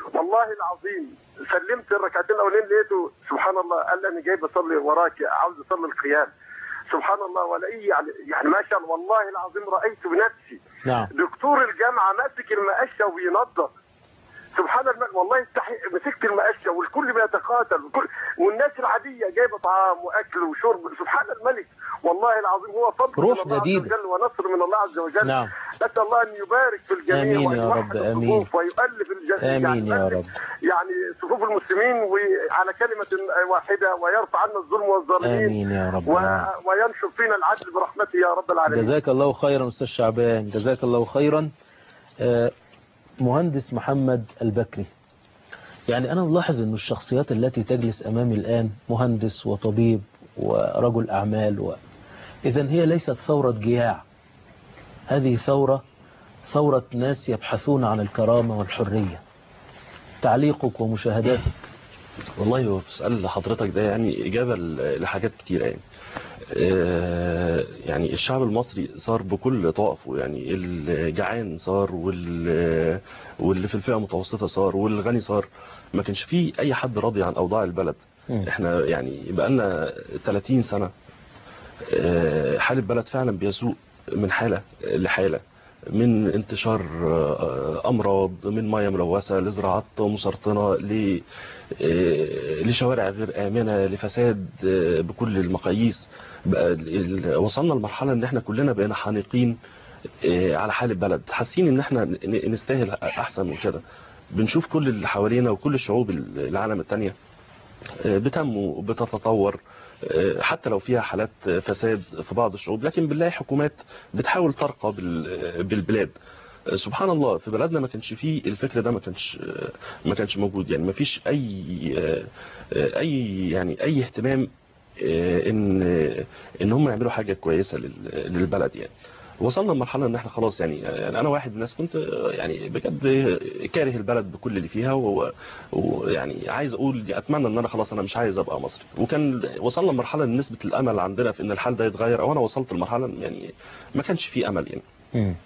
والله العظيم سلمت الركعتين الاولين لقيته سبحان الله قال لي انا جاي بصلي وراك عاوز اصلي القيام سبحان الله ولاقيه يعني يعني ما شاء الله والله العظيم رايت بنفسي نعم دكتور الجامعه ماسك المقشه وبينظف سبحان الله والله استحي مسكت المقشه والكل بيتقاتل والكل والناس العاديه جايبه طعام واكل وشرب سبحان الملك والله العظيم هو فضل روح من الله جديدة. عز وجل ونصر من الله عز وجل نعم نسال الله ان يبارك في الجميع آمين يا ويوحد رب، آمين. الصفوف ويؤلف الج... آمين يا يؤلف رب يعني صفوف المسلمين وعلى كلمه واحده ويرفع عنا الظلم والظالمين آمين يا رب و... نعم. وينشر فينا العدل برحمته يا رب العالمين جزاك الله خيرا أستاذ شعبان جزاك الله خيرا آه، مهندس محمد البكري يعني أنا ملاحظ أن الشخصيات التي تجلس أمامي الآن مهندس وطبيب ورجل أعمال و... إذا هي ليست ثورة جياع هذه ثورة ثورة ناس يبحثون عن الكرامة والحرية تعليقك ومشاهداتك والله هو سؤال حضرتك ده يعني إجابة ل- لحاجات كتير يعني آه، يعني الشعب المصري صار بكل طوائفه يعني الجعان صار وال- واللي في الفئة المتوسطة صار والغني صار ما كانش فيه أي حد راضي عن أوضاع البلد احنا يعني بقالنا 30 سنة آه، حال البلد فعلا بيسوء من حالة لحالة من انتشار آه، امراض من ميه ملوثه لزراعات مسرطنه ل آه، لشوارع غير امنه لفساد آه، بكل المقاييس بقى ال- ال- وصلنا لمرحله ان احنا كلنا بقينا حانقين آه، على حال البلد حاسين ان احنا ن- نستاهل احسن من كده بنشوف كل اللي حوالينا وكل الشعوب العالم التانية آه، بتنمو بتتطور آه، حتى لو فيها حالات فساد في بعض الشعوب لكن بنلاقي حكومات بتحاول ترقى بال- بالبلاد آه، سبحان الله في بلدنا ما كانش فيه الفكر ده ما كانش آه، ما كانش موجود يعني ما فيش اي آه، آه، اي يعني اي اهتمام آه، ان آه، ان هم يعملوا حاجه كويسه لل- للبلد يعني وصلنا لمرحله ان احنا خلاص يعني, يعني انا واحد من الناس كنت آه، يعني بجد كاره البلد بكل اللي فيها و- ويعني عايز اقول اتمنى ان انا خلاص انا مش عايز ابقى مصري وكان وصلنا لمرحله ان نسبه الامل عندنا في ان الحال ده يتغير او انا وصلت لمرحله يعني ما كانش في امل يعني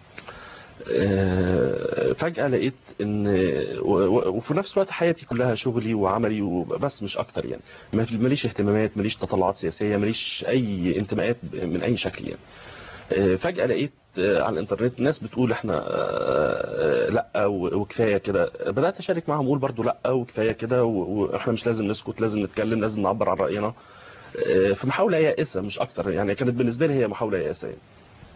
آه، فجأة لقيت ان و- و- وفي نفس الوقت حياتي كلها شغلي وعملي وبس مش اكتر يعني ما في- ماليش اهتمامات ماليش تطلعات سياسية ماليش اي انتماءات من اي شكل يعني آه، فجأة لقيت آه، على الانترنت ناس بتقول احنا آه، آه، لا و- وكفاية كده بدأت اشارك معاهم اقول برضو لا وكفاية كده و- واحنا مش لازم نسكت لازم نتكلم لازم نعبر عن رأينا آه، في محاولة يائسة مش اكتر يعني كانت بالنسبة لي هي محاولة يائسة يعني.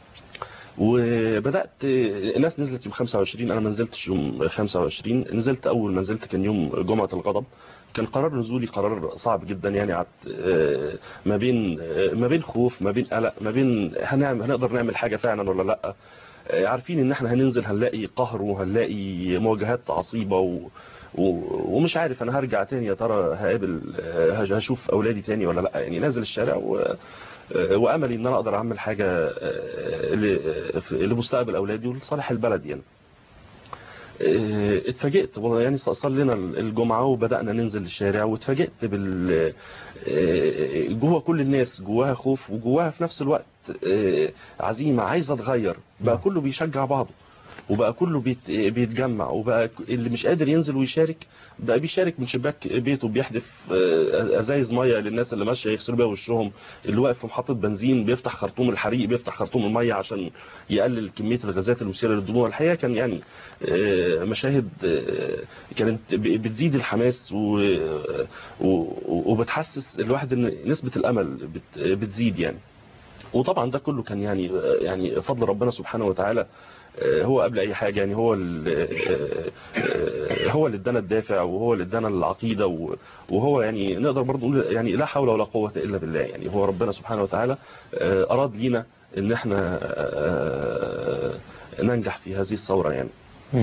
وبدات الناس نزلت يوم 25 انا ما نزلتش يوم 25 نزلت اول ما نزلت كان يوم جمعه الغضب كان قرار نزولي قرار صعب جدا يعني قعدت آه، ما بين آه، ما بين خوف ما بين قلق ما بين هنعمل هنقدر نعمل حاجه فعلا ولا لا آه، عارفين ان احنا هننزل هنلاقي قهر وهنلاقي مواجهات عصيبه و و- ومش عارف انا هرجع تاني يا ترى هقابل آه، هش- هشوف اولادي تاني ولا لا يعني نازل الشارع و آه، واملي ان انا اقدر اعمل حاجه آه، ل- في- لمستقبل اولادي ولصالح البلد يعني آه، اتفاجئت والله يعني صلينا الجمعة وبدأنا ننزل الشارع واتفاجئت بال آه، جوه كل الناس جواها خوف وجواها في نفس الوقت آه، عزيمة عايزة تغير بقى كله بيشجع بعضه وبقى كله بيت- بيتجمع وبقى ك- اللي مش قادر ينزل ويشارك بقى بيشارك من شباك بيته بيحدف آه، ازايز ميه للناس اللي ماشيه يغسلوا بيها وشهم اللي واقف في محطه بنزين بيفتح خرطوم الحريق بيفتح خرطوم الميه عشان يقلل كميه الغازات المثيره للدموع الحقيقه كان يعني آه، مشاهد آه، كانت ب- بتزيد الحماس و- و- وبتحسس الواحد ان نسبه الامل بت- بتزيد يعني وطبعا ده كله كان يعني يعني فضل ربنا سبحانه وتعالى آه، هو قبل اي حاجه يعني هو ال- آه، آه، هو اللي ادانا الدافع وهو اللي ادانا العقيده و- وهو يعني نقدر برضه نقول يعني لا حول ولا قوه الا بالله يعني هو ربنا سبحانه وتعالى آه، اراد لينا ان احنا آه، ننجح في هذه الثوره يعني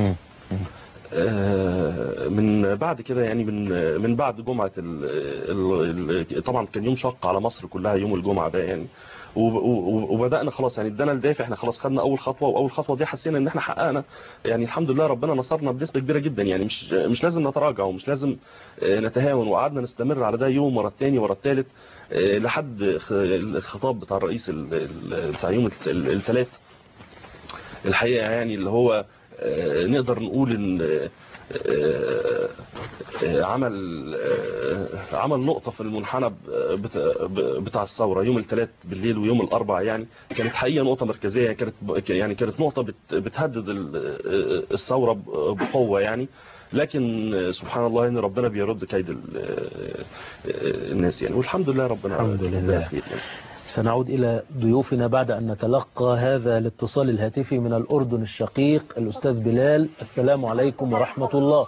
آه، من بعد كده يعني من من بعد جمعة ال ال ال طبعا كان يوم شق على مصر كلها يوم الجمعة ده يعني وب- وب- وبدأنا خلاص يعني ادانا الدافع احنا خلاص خدنا اول خطوة واول خطوة دي حسينا ان احنا حققنا يعني الحمد لله ربنا نصرنا بنسبة كبيرة جدا يعني مش مش لازم نتراجع ومش لازم آه، نتهاون وقعدنا نستمر على ده يوم ورا التاني ورا التالت آه، لحد خ- الخطاب بتاع الرئيس ال- ال- بتاع يوم الثلاث الحقيقة يعني اللي هو آه، نقدر نقول ان آه، آه، عمل آه، عمل نقطة في المنحنى ب- بتا- ب- بتاع الثورة يوم الثلاث بالليل ويوم الأربع يعني كانت حقيقة نقطة مركزية كانت يعني كانت نقطة بت- بتهدد ال- الثورة ب- بقوة يعني لكن سبحان الله ان ربنا بيرد كيد ال- الناس يعني والحمد لله ربنا الحمد ربنا لله. خير يعني. سنعود إلى ضيوفنا بعد أن نتلقى هذا الاتصال الهاتفي من الأردن الشقيق الأستاذ بلال السلام عليكم ورحمة الله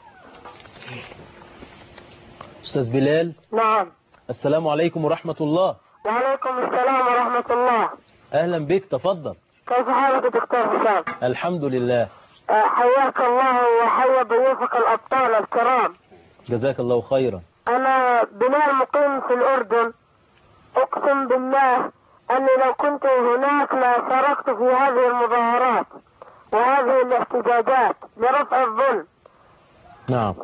أستاذ بلال نعم السلام عليكم ورحمة الله وعليكم السلام ورحمة الله أهلا بك تفضل كيف حالك يا دكتور حسام الحمد لله آه، حياك الله وحيا ضيوفك الأبطال الكرام جزاك الله خيرا أنا بلال مقيم في الأردن أقسم بالله أني لو كنت هناك لشاركت في هذه المظاهرات وهذه الاحتجاجات لرفع الظلم نعم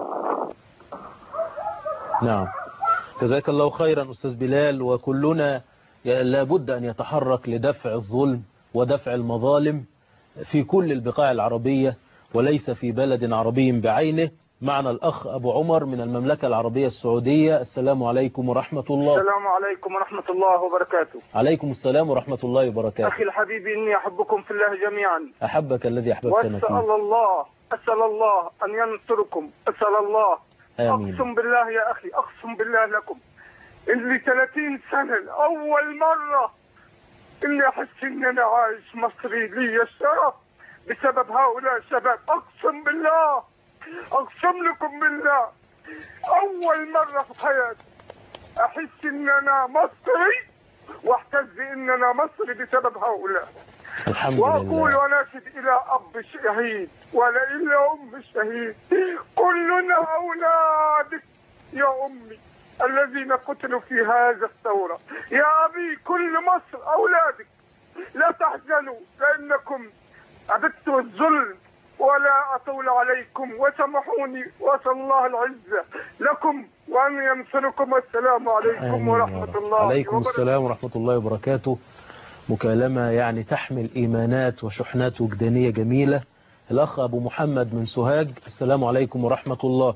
نعم جزاك الله خيرا أستاذ بلال وكلنا لابد أن يتحرك لدفع الظلم ودفع المظالم في كل البقاع العربية وليس في بلد عربي بعينه معنا الأخ أبو عمر من المملكة العربية السعودية السلام عليكم ورحمة الله السلام عليكم ورحمة الله وبركاته عليكم السلام ورحمة الله وبركاته أخي الحبيب إني أحبكم في الله جميعا أحبك الذي أحببتنا وأسأل فيه الله أسأل الله أن ينصركم أسأل الله آمين أقسم بالله يا أخي أقسم بالله لكم إن لي 30 سنة أول مرة إني أحس إن أنا عايش مصري لي الشرف بسبب هؤلاء الشباب أقسم بالله أقسم لكم بالله أول مرة في حياتي أحس إن أنا مصري واحتز إن أنا مصري بسبب هؤلاء الحمد وأقول لله وناشد إلى أب شهيد ولا إلى أم شهيد كلنا أولادك يا أمي الذين قتلوا في هذا الثورة يا أبي كل مصر أولادك لا تحزنوا لأنكم عبدتوا الظلم ولا أطول عليكم وسامحوني وأسأل الله العزة لكم وأن ينصركم والسلام عليكم آمين يا ورحمة رب. الله عليكم وبركاته. السلام ورحمة الله وبركاته مكالمة يعني تحمل إيمانات وشحنات وجدانية جميلة الأخ أبو محمد من سوهاج السلام عليكم ورحمة الله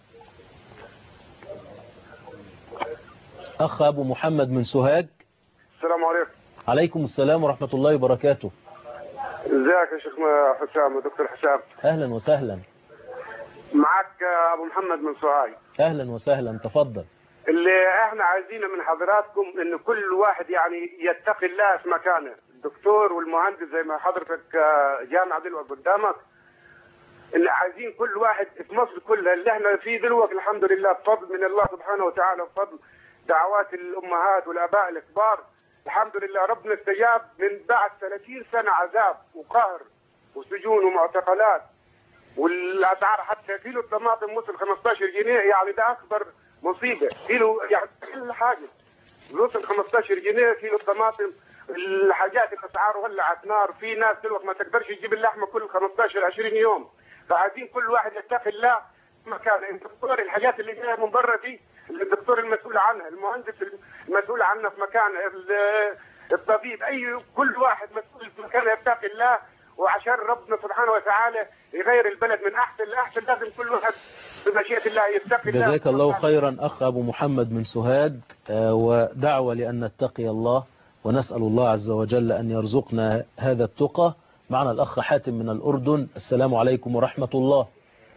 أخ أبو محمد من سوهاج السلام عليكم عليكم السلام ورحمة الله وبركاته ازيك يا شيخ حسام دكتور حسام أهلا وسهلا معك ابو محمد من سوهاج أهلا وسهلا تفضل اللي احنا عايزينه من حضراتكم ان كل واحد يعني يتقي الله في مكانه الدكتور والمهندس زي ما حضرتك آه، جامع دلوقتي قدامك اللي عايزين كل واحد في مصر كلها اللي احنا فيه دلوقتي الحمد لله بفضل من الله سبحانه وتعالى بفضل دعوات الامهات والاباء الكبار الحمد لله ربنا استجاب من بعد 30 سنه عذاب وقهر وسجون ومعتقلات والاسعار حتى كيلو الطماطم وصل 15 جنيه يعني ده اكبر مصيبه كيلو يعني كل حاجه وصل 15 جنيه كيلو الطماطم الحاجات الاسعار ولعت نار في ناس دلوقتي ما تقدرش تجيب اللحمه كل 15 20 يوم فعايزين كل واحد يتقي الله في مكانه الدكتور الحاجات اللي جايه من بره دي الدكتور المسؤول عنها المهندس المسؤول عنها في مكانه ال- الطبيب اي كل واحد مسؤول في مكانه يتقي الله وعشان ربنا سبحانه وتعالى يغير البلد من احسن لاحسن لازم كل واحد بمشيئه الله يتقي الله جزاك الله خيرا أخ أبو محمد من سوهاج آه، ودعوة لأن نتقي الله ونسأل الله عز وجل أن يرزقنا هذا التقى معنا الأخ حاتم من الأردن السلام عليكم ورحمة الله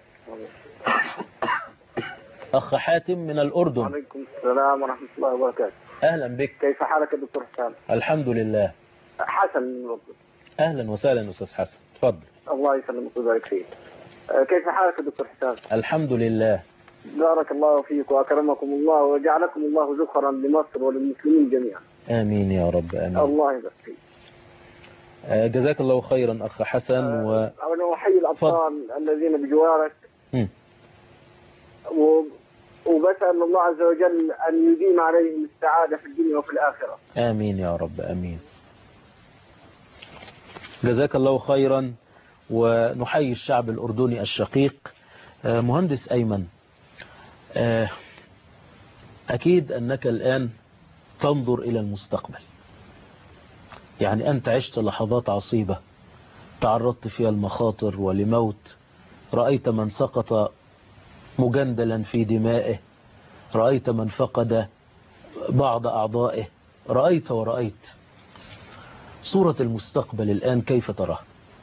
أخ حاتم من الأردن وعليكم السلام ورحمة الله وبركاته أهلا بك كيف حالك يا دكتور حسام الحمد لله حسن من الأردن أهلا وسهلا أستاذ حسن تفضل الله يسلمك ويبارك فيك آه، كيف حالك يا دكتور حسام الحمد لله بارك الله فيك وأكرمكم الله وجعلكم الله ذخرا لمصر وللمسلمين جميعا آمين يا رب آمين الله يبارك فيك آه، جزاك الله خيرا أخ حسن و... أنا أحيي الأبطال الذين بجوارك مم. و... وبسأل الله عز وجل أن يديم عليهم السعادة في الدنيا وفي الآخرة آمين يا رب آمين جزاك الله خيرا ونحيي الشعب الأردني الشقيق آه، مهندس أيمن آه، أكيد أنك الآن تنظر إلى المستقبل يعني أنت عشت لحظات عصيبة تعرضت فيها المخاطر ولموت رأيت من سقط مجندلا في دمائه رأيت من فقد بعض أعضائه رأيت ورأيت صورة المستقبل الآن كيف تراه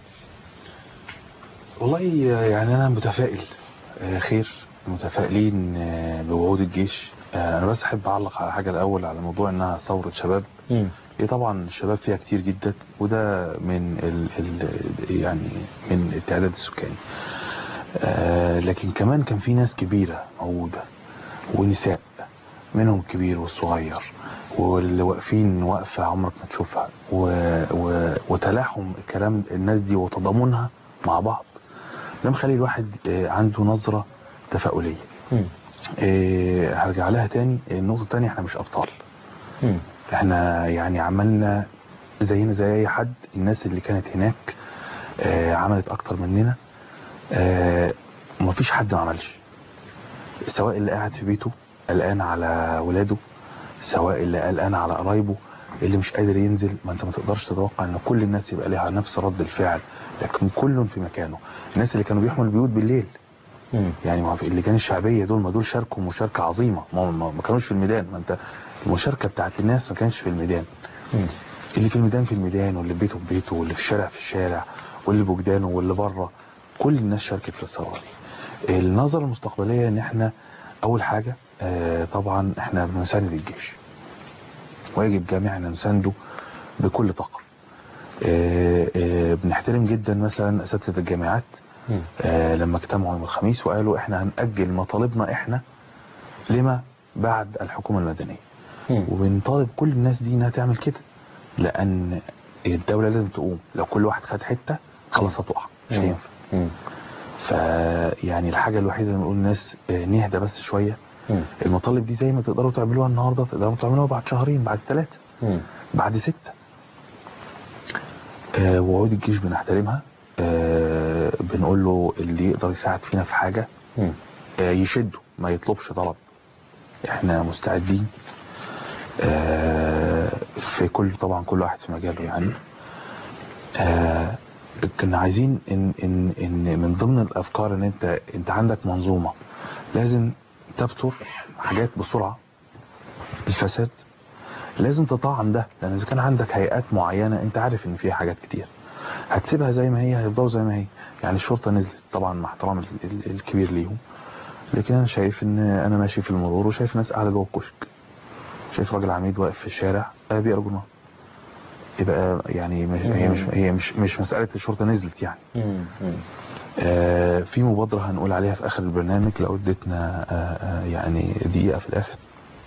والله يعني أنا متفائل آه، خير متفائلين آه، بوعود الجيش آه، أنا بس أحب أعلق على حاجة الأول على موضوع إنها ثورة شباب هي طبعا الشباب فيها كتير جدا وده من ال ال يعني من التعداد السكاني آه، لكن كمان كان في ناس كبيرة موجودة ونساء منهم الكبير والصغير واللي واقفين وقفة عمرك ما تشوفها و... و... وتلاحم كلام الناس دي وتضامنها مع بعض ده مخلي الواحد آه، عنده نظرة تفاؤلية آه، هرجع لها تاني النقطة التانية احنا مش أبطال احنا يعني عملنا زينا زي اي حد الناس اللي كانت هناك آه، عملت اكتر مننا آه، ومفيش حد ما عملش سواء اللي قاعد في بيته قلقان على ولاده سواء اللي قلقان على قرايبه اللي مش قادر ينزل ما انت ما تقدرش تتوقع ان كل الناس يبقى لها نفس رد الفعل لكن كل في مكانه الناس اللي كانوا بيحموا البيوت بالليل يعني ما في اللجان الشعبيه دول ما دول شاركوا مشاركه عظيمه ما, ما ما كانوش في الميدان ما انت المشاركه بتاعت الناس ما كانش في الميدان اللي في الميدان في الميدان واللي في بيته في بيته واللي في الشارع في الشارع واللي في وجدانه واللي بره كل الناس شاركت في الثوره دي النظره المستقبليه ان احنا اول حاجه آه طبعا احنا بنساند الجيش واجب جامعنا نسانده بكل طاقه آه آه بنحترم جدا مثلا اساتذه الجامعات آه لما اجتمعوا يوم الخميس وقالوا احنا هنأجل مطالبنا احنا لما بعد الحكومة المدنية وبنطالب كل الناس دي انها تعمل كده لان الدولة لازم تقوم لو كل واحد خد حتة خلاص هتقع مش هينفع فيعني الحاجة الوحيدة اللي بنقول للناس آه، نهدى بس شوية المطالب دي زي ما تقدروا تعملوها النهاردة تقدروا تعملوها بعد شهرين بعد ثلاثة بعد ستة آه، وعود الجيش بنحترمها آه، بنقول له اللي يقدر يساعد فينا في حاجة آه، يشده ما يطلبش طلب احنا مستعدين آه، في كل طبعا كل واحد في مجاله يعني آه، كنا عايزين ان ان ان من ضمن الافكار ان انت انت عندك منظومه لازم تبتر حاجات بسرعه الفساد لازم تطعم ده لان اذا كان عندك هيئات معينه انت عارف ان فيها حاجات كتير هتسيبها زي ما هي هيفضلوا زي ما هي يعني الشرطه نزلت طبعا مع احترام ال- ال- الكبير ليهم لكن انا شايف ان انا ماشي في المرور وشايف ناس قاعده جوه الكشك شايف راجل عميد واقف في الشارع آه، بيقرا جورنال يبقى يعني مش هي مش هي مش مش مساله الشرطه نزلت يعني آه، في مبادرة هنقول عليها في آخر البرنامج لو اديتنا آه، آه، يعني دقيقة في الآخر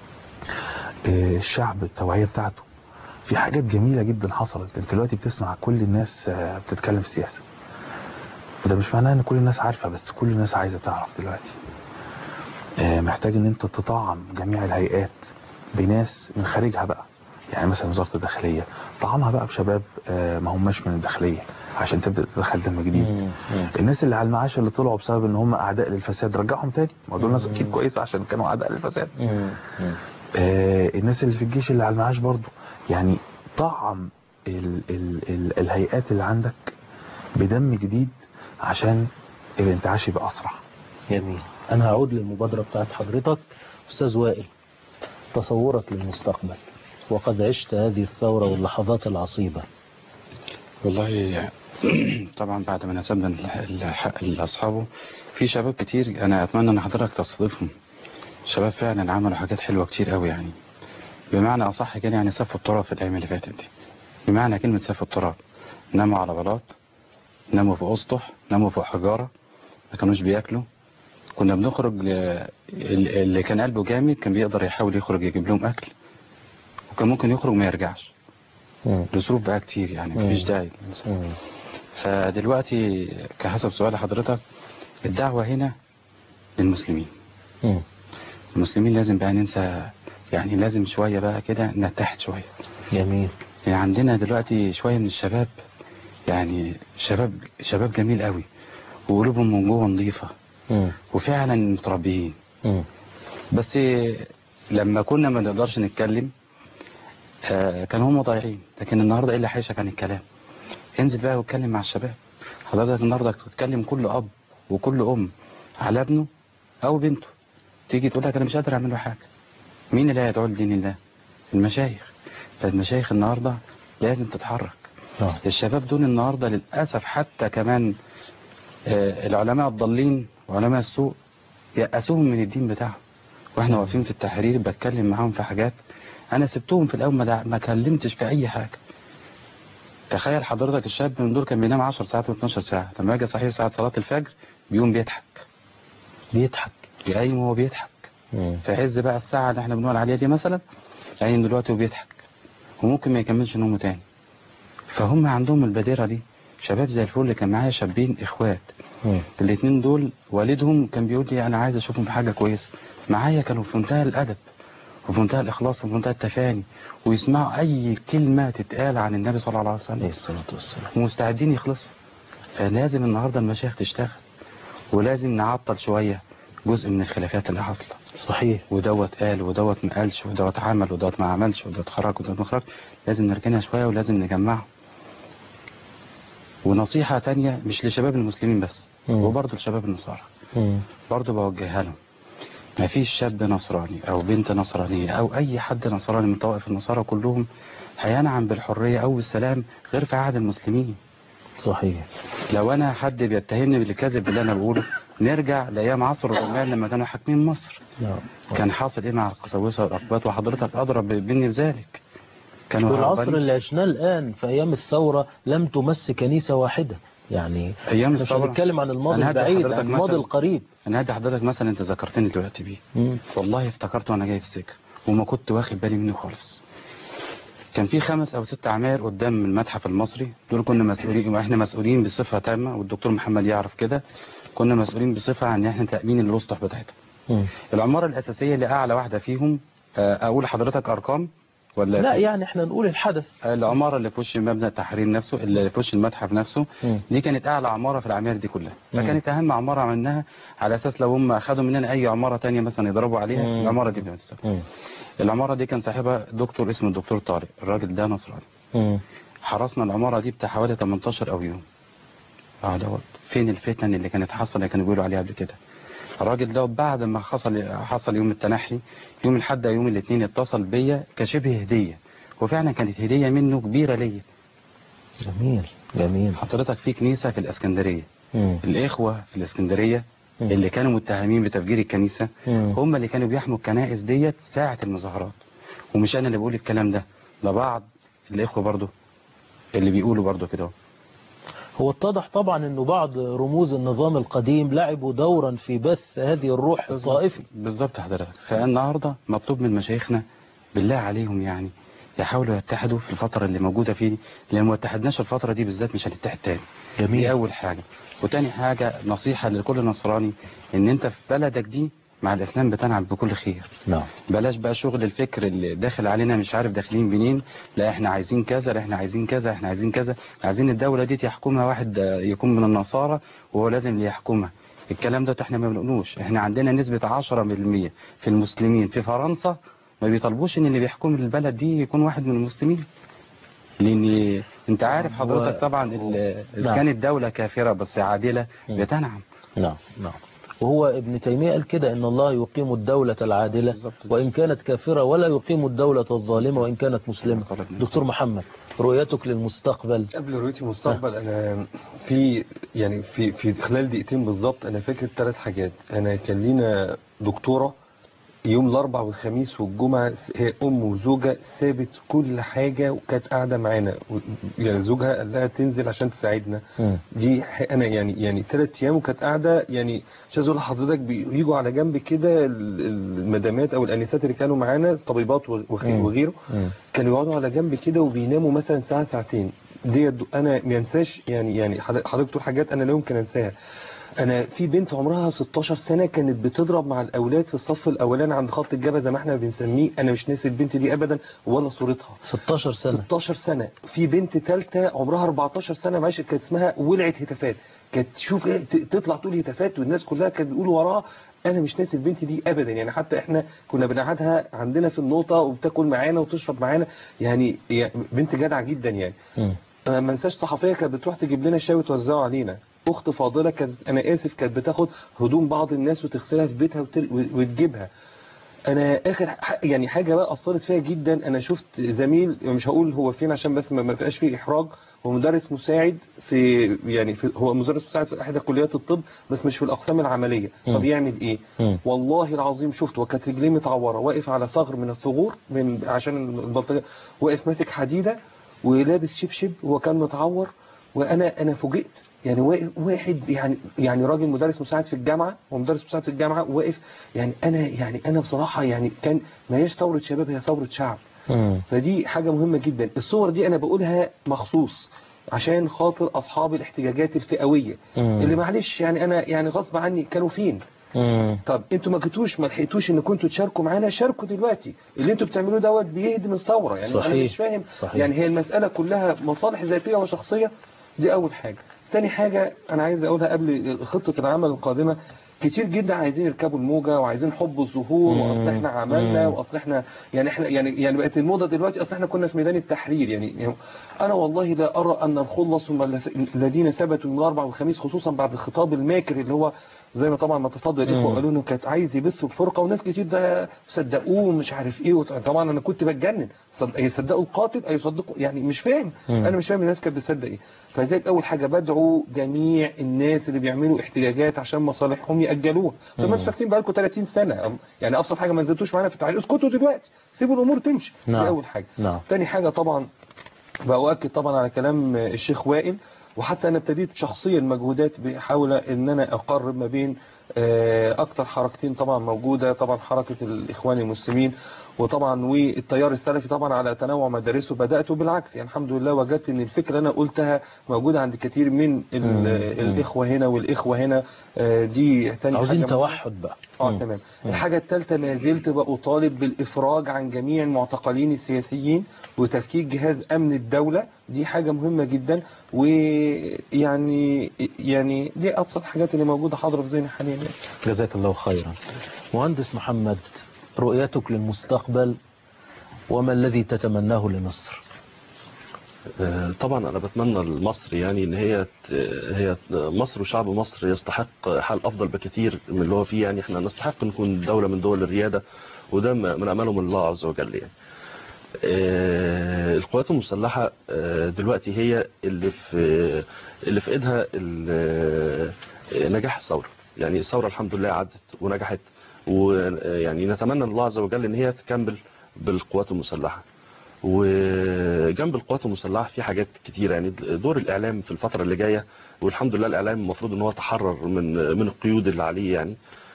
آه، الشعب التوعية بتاعته في حاجات جميلة جدا حصلت انت دلوقتي بتسمع كل الناس آه، بتتكلم في السياسة وده مش معناه ان كل الناس عارفة بس كل الناس عايزة تعرف دلوقتي آه، محتاج ان انت تطعم جميع الهيئات بناس من خارجها بقى يعني مثلا وزارة الداخلية طعمها بقى بشباب آه، ما هماش من الداخلية عشان تبدأ تدخل دم جديد الناس اللي على المعاش اللي طلعوا بسبب ان هم اعداء للفساد رجعهم تاني ما دول ناس اكيد كويسه عشان كانوا اعداء للفساد آه الناس اللي في الجيش اللي على المعاش برضو يعني طعم ال ال ال الهيئات اللي عندك بدم جديد عشان الانتعاش يبقى اسرع جميل أنا هعود للمبادرة بتاعت حضرتك أستاذ وائل تصورك للمستقبل وقد عشت هذه الثورة واللحظات العصيبة والله طبعا بعد ما نسبنا الحق لاصحابه في شباب كتير انا اتمنى ان حضرتك تستضيفهم شباب فعلا عملوا حاجات حلوه كتير قوي يعني بمعنى اصح كده يعني سفوا التراب في الايام اللي فاتت دي بمعنى كلمه سفوا التراب ناموا على بلاط ناموا في اسطح ناموا في حجاره ما كانوش بياكلوا كنا بنخرج ل- ال- اللي كان قلبه جامد كان بيقدر يحاول يخرج يجيب لهم اكل وكان ممكن يخرج ما يرجعش لظروف بقى كتير يعني مفيش داعي فدلوقتي كحسب سؤال حضرتك الدعوة هنا للمسلمين المسلمين لازم بقى ننسى يعني لازم شوية بقى كده نتحد شوية جميل يعني عندنا دلوقتي شوية من الشباب يعني شباب شباب جميل قوي وقلوبهم من جوه نظيفة وفعلا متربيين بس لما كنا ما نقدرش نتكلم آه، كانوا هم ضايعين لكن النهارده ايه اللي حيشك عن الكلام انزل بقى واتكلم مع الشباب حضرتك النهارده تتكلم كل اب وكل ام على ابنه او بنته تيجي تقول لك انا مش قادر اعمل له حاجه مين اللي هيدعو لدين الله المشايخ فالمشايخ النهارده لازم تتحرك الشباب دول النهارده للاسف حتى كمان آه، العلماء الضالين وعلماء السوء يأسوهم من الدين بتاعهم واحنا واقفين في التحرير بتكلم معاهم في حاجات انا سبتهم في الاول ما, دع- ما كلمتش في اي حاجه تخيل حضرتك الشاب من دول كان بينام 10 ساعات و12 ساعه لما يجي صحيح ساعه صلاه الفجر بيقوم بيضحك بيضحك بيقيم وهو بيضحك في عز بقى الساعه اللي احنا بنقول عليها دي مثلا قايم دلوقتي وبيضحك وممكن ما يكملش نومه تاني فهم عندهم البادره دي شباب زي الفل كان معايا شابين اخوات الاثنين دول والدهم كان بيقول لي انا عايز اشوفهم في حاجه كويسه معايا كانوا في منتهى الادب وفي منتهى الاخلاص وفي منتهى التفاني ويسمعوا اي كلمه تتقال عن النبي صلى الله عليه وسلم عليه الصلاه والسلام ومستعدين يخلصوا فلازم النهارده المشايخ تشتغل ولازم نعطل شويه جزء من الخلافات اللي حاصله صحيح ودوت قال ودوت ما قالش ودوت عمل ودوت ما عملش ودوت خرج ودوت ما خرج لازم نركنها شويه ولازم نجمعهم ونصيحه تانية مش لشباب المسلمين بس وبرضه لشباب النصارى برضه بوجهها لهم ما فيش شاب نصراني او بنت نصرانيه او اي حد نصراني من طوائف النصارى كلهم هينعم بالحريه او بالسلام غير في عهد المسلمين صحيح لو انا حد بيتهمني بالكذب اللي انا بقوله نرجع لايام عصر الرومان لما كانوا حاكمين مصر نعم كان حاصل ايه مع القساوسه والاقباط وحضرتك ادرى مني بذلك كانوا والعصر هربانين. اللي عشناه الآن في أيام الثورة لم تمس كنيسة واحدة يعني ايام مش الثوره هنتكلم عن الماضي أنا هدي البعيد حضرتك عن الماضي مثلا- القريب انا هدي حضرتك مثلا انت ذكرتني دلوقتي بيه والله افتكرت وانا جاي في السكه وما كنت واخد بالي منه خالص كان في خمس او ست عماير قدام المتحف المصري دول كنا مسؤولين واحنا مسؤولين بصفه تامه والدكتور محمد يعرف كده كنا مسؤولين بصفه عن احنا تامين الاسطح بتاعتها العماره الاساسيه اللي اعلى واحده فيهم آه، اقول لحضرتك ارقام ولا لا يعني احنا نقول الحدث العماره اللي في وش مبنى التحرير نفسه اللي في وش المتحف نفسه مم. دي كانت اعلى عماره في العماير دي كلها مم. فكانت اهم عماره عملناها على اساس لو هم اخذوا مننا اي عماره تانية مثلا يضربوا عليها مم. العماره دي بتستفيد العماره دي كان صاحبها دكتور اسمه الدكتور طارق الراجل ده نصراني مم. حرسنا العماره دي بتاع حوالي 18 او يوم اه دوت فين الفتن اللي كانت حصل اللي كانوا بيقولوا عليها قبل كده الراجل ده بعد ما حصل حصل يوم التنحي يوم الاحد أو يوم الاثنين اتصل بيا كشبه هديه وفعلا كانت هديه منه كبيره ليا جميل جميل حضرتك في كنيسه في الاسكندريه مم. الاخوه في الاسكندريه مم. اللي كانوا متهمين بتفجير الكنيسه مم. هم اللي كانوا بيحموا الكنائس ديت ساعه المظاهرات ومش انا اللي بقول الكلام ده ده بعض الاخوه برضو اللي بيقولوا برضو كده هو اتضح طبعا انه بعض رموز النظام القديم لعبوا دورا في بث هذه الروح الطائفي بالظبط حضرتك فالنهارده مطلوب من مشايخنا بالله عليهم يعني يحاولوا يتحدوا في الفترة اللي موجودة فيه دي لان ما اتحدناش الفترة دي بالذات مش هنتحد تاني جميل. دي أول حاجة وتاني حاجة نصيحة لكل نصراني إن أنت في بلدك دي مع الإسلام بتنعم بكل خير نعم بلاش بقى شغل الفكر اللي داخل علينا مش عارف داخلين منين لا احنا عايزين كذا لا احنا عايزين كذا احنا عايزين كذا عايزين الدولة دي يحكمها واحد آه، يكون من النصارى وهو لازم اللي يحكمها الكلام ده احنا ما بنقولوش احنا عندنا نسبة 10% في المسلمين في فرنسا ما بيطالبوش ان اللي بيحكم البلد دي يكون واحد من المسلمين لان انت عارف حضرتك طبعا ال- اذا نعم. كانت دولة كافرة بس عادلة بتنعم نعم نعم وهو ابن تيمية قال كده ان الله يقيم الدولة العادلة وان كانت كافرة ولا يقيم الدولة الظالمة وان كانت مسلمة دكتور محمد رؤيتك للمستقبل قبل رؤيتي المستقبل انا في يعني في في خلال دقيقتين بالظبط انا فاكر ثلاث حاجات انا كان لينا دكتوره يوم الاربع والخميس والجمعه هي ام وزوجه سابت كل حاجه وكانت قاعده معانا و- يعني زوجها قال لها تنزل عشان تساعدنا دي ح- انا يعني يعني ثلاث ايام وكانت قاعده يعني مش عايز اقول لحضرتك بيجوا على جنب كده ال- المدامات او الانسات اللي كانوا معانا طبيبات وغ- مم. وغيره كانوا يقعدوا على جنب كده وبيناموا مثلا ساعه ساعتين دي انا ما انساش يعني يعني حضرتك حضرتك تقول حاجات انا لا يمكن انساها انا في بنت عمرها 16 سنه كانت بتضرب مع الاولاد في الصف الاولاني عند خط الجبهه زي ما احنا بنسميه انا مش ناسي البنت دي ابدا ولا صورتها 16 سنة 16 سنه في بنت ثالثه عمرها 14 سنه معلش كانت اسمها ولعت هتافات كانت تشوف ايه ت- تطلع تقول هتافات والناس كلها كانت بتقول وراها انا مش ناسي البنت دي ابدا يعني حتى احنا كنا بنقعدها عندنا في النوطه وبتاكل معانا وتشرب معانا يعني يعني بنت جدعه جدا يعني أنا ما انساش صحفيه كانت بتروح تجيب لنا الشاي وتوزعه علينا اخت فاضله كانت انا اسف كانت بتاخد هدوم بعض الناس وتغسلها في بيتها وتل- وتجيبها انا اخر ح- يعني حاجه بقى اثرت فيها جدا انا شفت زميل مش هقول هو فين عشان بس ما ما يبقاش فيه احراج هو مدرس مساعد في يعني في هو مدرس مساعد في احدى كليات الطب بس مش في الاقسام العمليه مم. طب يعمل ايه مم. والله العظيم شفت وكانت رجليه متعوره واقف على ثغر من الثغور من عشان البلطجه واقف ماسك حديده ولابس شبشب وهو كان متعور وانا انا فوجئت يعني واقف- واحد يعني يعني راجل مدرس مساعد في الجامعه ومدرس مساعد في الجامعه واقف يعني انا يعني انا بصراحه يعني كان ما هيش ثوره شباب هي ثوره شعب مم. فدي حاجة مهمة جدا الصور دي أنا بقولها مخصوص عشان خاطر أصحاب الاحتجاجات الفئوية مم. اللي معلش يعني أنا يعني غصب عني كانوا فين مم. طب انتوا ما جيتوش ما لحقتوش ان كنتوا تشاركوا معانا شاركوا دلوقتي اللي انتوا بتعملوه دوت بيهدم الثوره يعني انا صحيح. مش فاهم صحيح. يعني هي المساله كلها مصالح ذاتيه وشخصيه دي اول حاجه تاني حاجه انا عايز اقولها قبل خطه العمل القادمه كتير جدا عايزين يركبوا الموجه وعايزين حب الظهور مم. واصل احنا عملنا مم. واصل احنا يعني احنا يعني يعني بقت الموضه دلوقتي اصل احنا كنا في ميدان التحرير يعني, يعني انا والله لا ارى ان الخلص هم الذين ثبتوا من الاربع والخميس خصوصا بعد الخطاب الماكر اللي هو زي ما طبعا ما تفضل الاخوه مم. قالوا انه كانت عايز يبثوا الفرقه وناس كتير ده صدقوه ومش عارف ايه وط- طبعا انا كنت بتجنن صد- يصدقوا القاتل اي يصدقوا يعني مش فاهم مم. انا مش فاهم الناس كانت بتصدق ايه فلذلك اول حاجه بدعو جميع الناس اللي بيعملوا احتجاجات عشان مصالحهم ياجلوها طب مم. ما انتوا ساكتين بقالكم 30 سنه يعني ابسط حاجه ما نزلتوش معانا في التعليق اسكتوا دلوقتي سيبوا الامور تمشي نعم. دي اول حاجه نعم تاني حاجة طبعا بأؤكد طبعا على كلام الشيخ وائل وحتى أنا ابتديت شخصيا مجهودات بحاول أن أنا أقرب ما بين آه، أكتر حركتين طبعا موجودة طبعا حركة الإخوان المسلمين وطبعا والتيار السلفي طبعا على تنوع مدارسه بدأت بالعكس يعني الحمد لله وجدت ان الفكرة اللي انا قلتها موجودة عند كثير من ال- مم. الإخوة هنا والإخوة هنا آه، دي تاني عاوزين حاجة توحد بقى اه مم. تمام مم. الحاجة الثالثة ما زلت بأطالب بالإفراج عن جميع المعتقلين السياسيين وتفكيك جهاز أمن الدولة دي حاجة مهمة جدا ويعني يعني دي أبسط حاجات اللي موجودة حاضرة في ذهني حاليا يعني. جزاك الله خيرا مهندس محمد رؤيتك للمستقبل وما الذي تتمناه لمصر آه، طبعا انا بتمنى لمصر يعني ان هي ت- هي مصر وشعب مصر يستحق حال افضل بكثير من اللي هو فيه يعني احنا نستحق نكون دولة من دول الريادة وده م- من امله من الله عز وجل يعني آه، القوات المسلحة آه، دلوقتي هي اللي في اللي في ايدها ال- آه، نجاح الثورة يعني الثورة الحمد لله عدت ونجحت ويعني نتمنى من الله عز وجل ان هي تكمل بالقوات المسلحة وجنب القوات المسلحة في حاجات كتيرة يعني دور الإعلام في الفترة اللي جاية والحمد لله الإعلام المفروض ان هو تحرر من من القيود اللي عليه يعني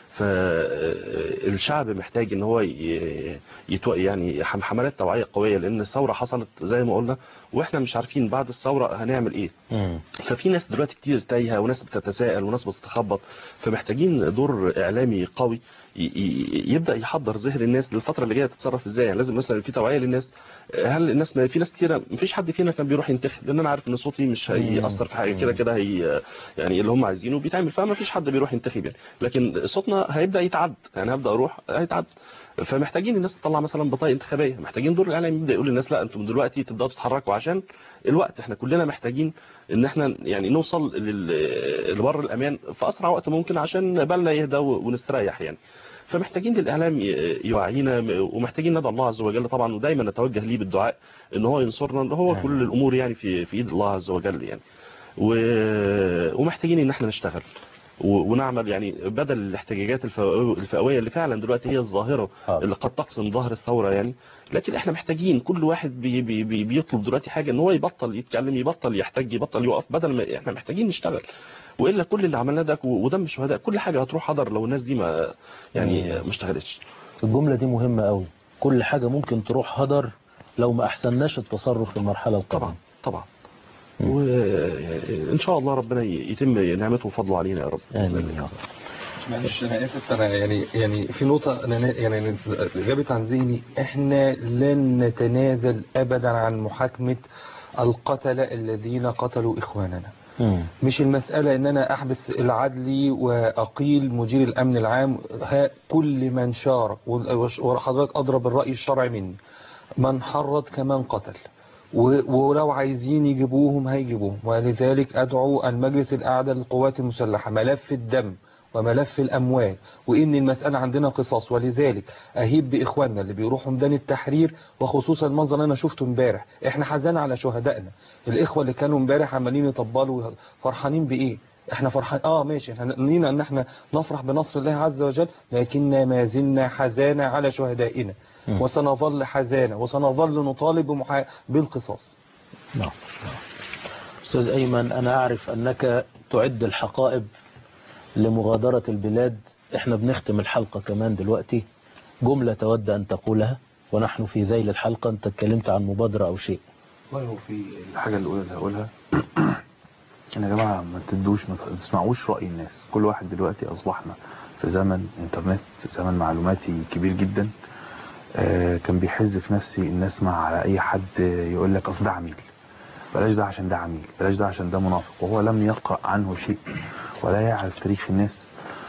فالشعب محتاج ان هو ي- يتو يعني حم- حملات توعية قوية لان الثورة حصلت زي ما قلنا واحنا مش عارفين بعد الثورة هنعمل ايه مم. ففي ناس دلوقتي كتير تايهه وناس بتتساءل وناس بتتخبط فمحتاجين دور اعلامي قوي ي- ي- يبدا يحضر ذهن الناس للفتره اللي جايه تتصرف ازاي يعني لازم مثلا في توعيه للناس هل الناس ما في ناس كتيره مفيش حد فينا كان بيروح ينتخب لان انا عارف ان صوتي مش هيأثر في حاجه كده كده هي يعني اللي هم عايزينه بيتعمل فما فيش حد بيروح ينتخب يعني لكن صوتنا هيبدا يتعد يعني هبدا اروح هيتعد فمحتاجين الناس تطلع مثلا بطاقه انتخابيه محتاجين دور الاعلام يبدا يقول للناس لا انتم من دلوقتي تبداوا تتحركوا عشان الوقت احنا كلنا محتاجين ان احنا يعني نوصل لل- لبر الامان في اسرع وقت ممكن عشان بالنا يهدى ونستريح يعني فمحتاجين الاعلام ي- يوعينا ومحتاجين ندعو الله عز وجل طبعا ودايما نتوجه ليه بالدعاء ان هو ينصرنا ان هو كل الامور يعني في في ايد الله عز وجل يعني و- ومحتاجين ان احنا نشتغل و- ونعمل يعني بدل الاحتجاجات الفئوية- الفئوية اللي فعلا دلوقتي هي الظاهرة اللي قد تقسم ظهر الثورة يعني لكن احنا محتاجين كل واحد بي بي بي بيطلب دلوقتي حاجة ان هو يبطل يتكلم يبطل يحتاج يبطل يقف بدل ما احنا محتاجين نشتغل والا كل اللي عملناه ده ودم الشهداء كل حاجة هتروح حضر لو الناس دي ما يعني ما اشتغلتش الجملة دي مهمة قوي كل حاجة ممكن تروح هدر لو ما أحسناش التصرف في المرحلة القادمة طبعا وان شاء الله ربنا يتم نعمته وفضله علينا يا رب بإذن الله. معلش انا اسف انا يعني يعني في نقطه انا نا- يعني غابت عن ذهني احنا لن نتنازل ابدا عن محاكمه القتله الذين قتلوا اخواننا مش المسألة ان انا احبس العدلي واقيل مدير الامن العام ها كل من شارك وحضرتك اضرب الرأي الشرعي مني من حرض كمان قتل و- ولو عايزين يجيبوهم هيجيبوهم ولذلك أدعو المجلس الأعلى للقوات المسلحة ملف الدم وملف الأموال وإن المسألة عندنا قصاص ولذلك أهيب بإخواننا اللي بيروحوا ميدان التحرير وخصوصا المنظر اللي أنا شفته امبارح إحنا حزان على شهدائنا الإخوة اللي كانوا امبارح عمالين يطبلوا فرحانين بإيه احنا فرحان اه ماشي احنا لينا ان احنا نفرح بنصر الله عز وجل لكن ما زلنا حزانا على شهدائنا مم. وسنظل حزانا وسنظل نطالب بمحا... بالقصاص نعم أستاذ أيمن أنا أعرف أنك تعد الحقائب لمغادرة البلاد إحنا بنختم الحلقة كمان دلوقتي جملة تود أن تقولها ونحن في ذيل الحلقة أنت اتكلمت عن مبادرة أو شيء والله هو في الحاجة الأولى اللي هقولها إن يا جماعة ما تدوش ما تسمعوش رأي الناس كل واحد دلوقتي أصبحنا في زمن إنترنت زمن معلوماتي كبير جدا آه، كان بيحز في نفسي إن أسمع على أي حد يقول لك أصل ده عميل بلاش ده عشان ده عميل بلاش ده عشان ده منافق وهو لم يقرأ عنه شيء ولا يعرف تاريخ الناس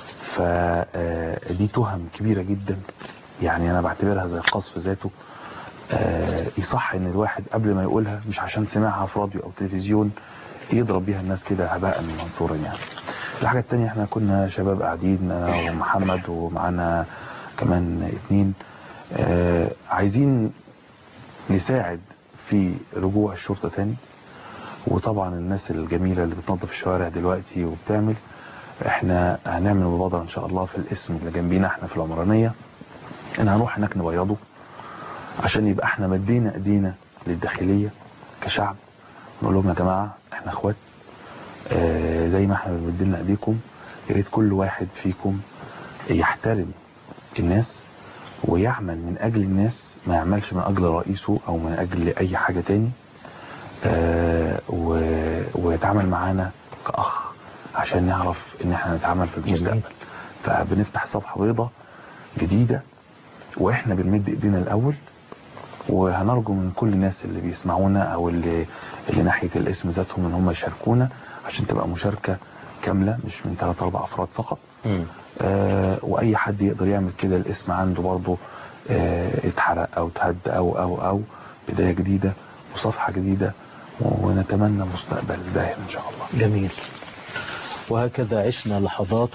فدي تهم كبيرة جدا يعني أنا بعتبرها زي القصف ذاته آه، يصح ان الواحد قبل ما يقولها مش عشان سمعها في راديو او تلفزيون يضرب بيها الناس كده هباء منثورا يعني الحاجة التانية احنا كنا شباب قاعدين انا ومحمد ومعانا كمان اتنين آه، عايزين نساعد في رجوع الشرطة تاني وطبعا الناس الجميلة اللي بتنظف الشوارع دلوقتي وبتعمل احنا هنعمل مبادرة ان شاء الله في الاسم اللي جنبينا احنا في العمرانية ان هنروح هناك نبيضه عشان يبقى احنا مدينا ايدينا للداخلية كشعب نقول لهم يا جماعة احنا اخوات اه زي ما احنا بنمدلنا ايديكم يا ريت كل واحد فيكم يحترم الناس ويعمل من اجل الناس ما يعملش من اجل رئيسه او من اجل اي حاجة تاني اه و- ويتعامل معانا كاخ عشان نعرف ان احنا نتعامل في المستقبل فبنفتح صفحة بيضة جديدة واحنا بنمد ايدينا الاول وهنرجو من كل الناس اللي بيسمعونا او اللي, اللي ناحية الاسم ذاتهم ان هم يشاركونا عشان تبقى مشاركة كاملة مش من ثلاث اربع افراد فقط آه واي حد يقدر يعمل كده الاسم عنده برضه آه اتحرق او اتهد او او او بداية جديدة وصفحة جديدة ونتمنى مستقبل باهر ان شاء الله جميل وهكذا عشنا لحظات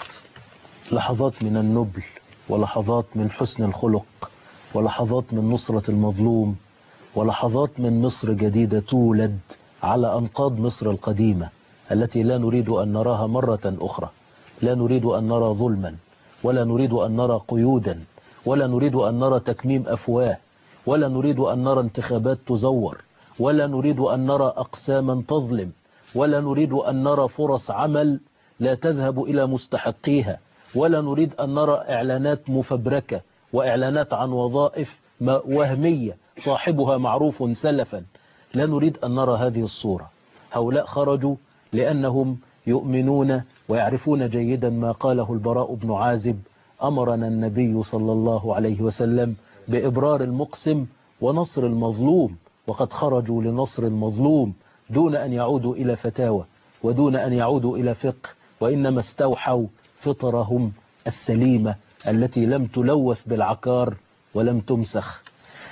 لحظات من النبل ولحظات من حسن الخلق ولحظات من نصرة المظلوم ولحظات من مصر جديدة تولد على أنقاض مصر القديمة التي لا نريد أن نراها مرة أخرى لا نريد أن نرى ظلما ولا نريد أن نرى قيودا ولا نريد أن نرى تكميم أفواه ولا نريد أن نرى انتخابات تزور ولا نريد أن نرى أقساما تظلم ولا نريد أن نرى فرص عمل لا تذهب إلى مستحقيها ولا نريد أن نرى إعلانات مفبركة وإعلانات عن وظائف ما- وهمية صاحبها معروف سلفا لا نريد أن نرى هذه الصورة هؤلاء خرجوا لأنهم يؤمنون ويعرفون جيدا ما قاله البراء بن عازب أمرنا النبي صلى الله عليه وسلم بإبرار المقسم ونصر المظلوم وقد خرجوا لنصر المظلوم دون أن يعودوا إلى فتاوى ودون أن يعودوا إلى فقه وإنما استوحوا فطرهم السليمة التي لم تلوث بالعكار ولم تمسخ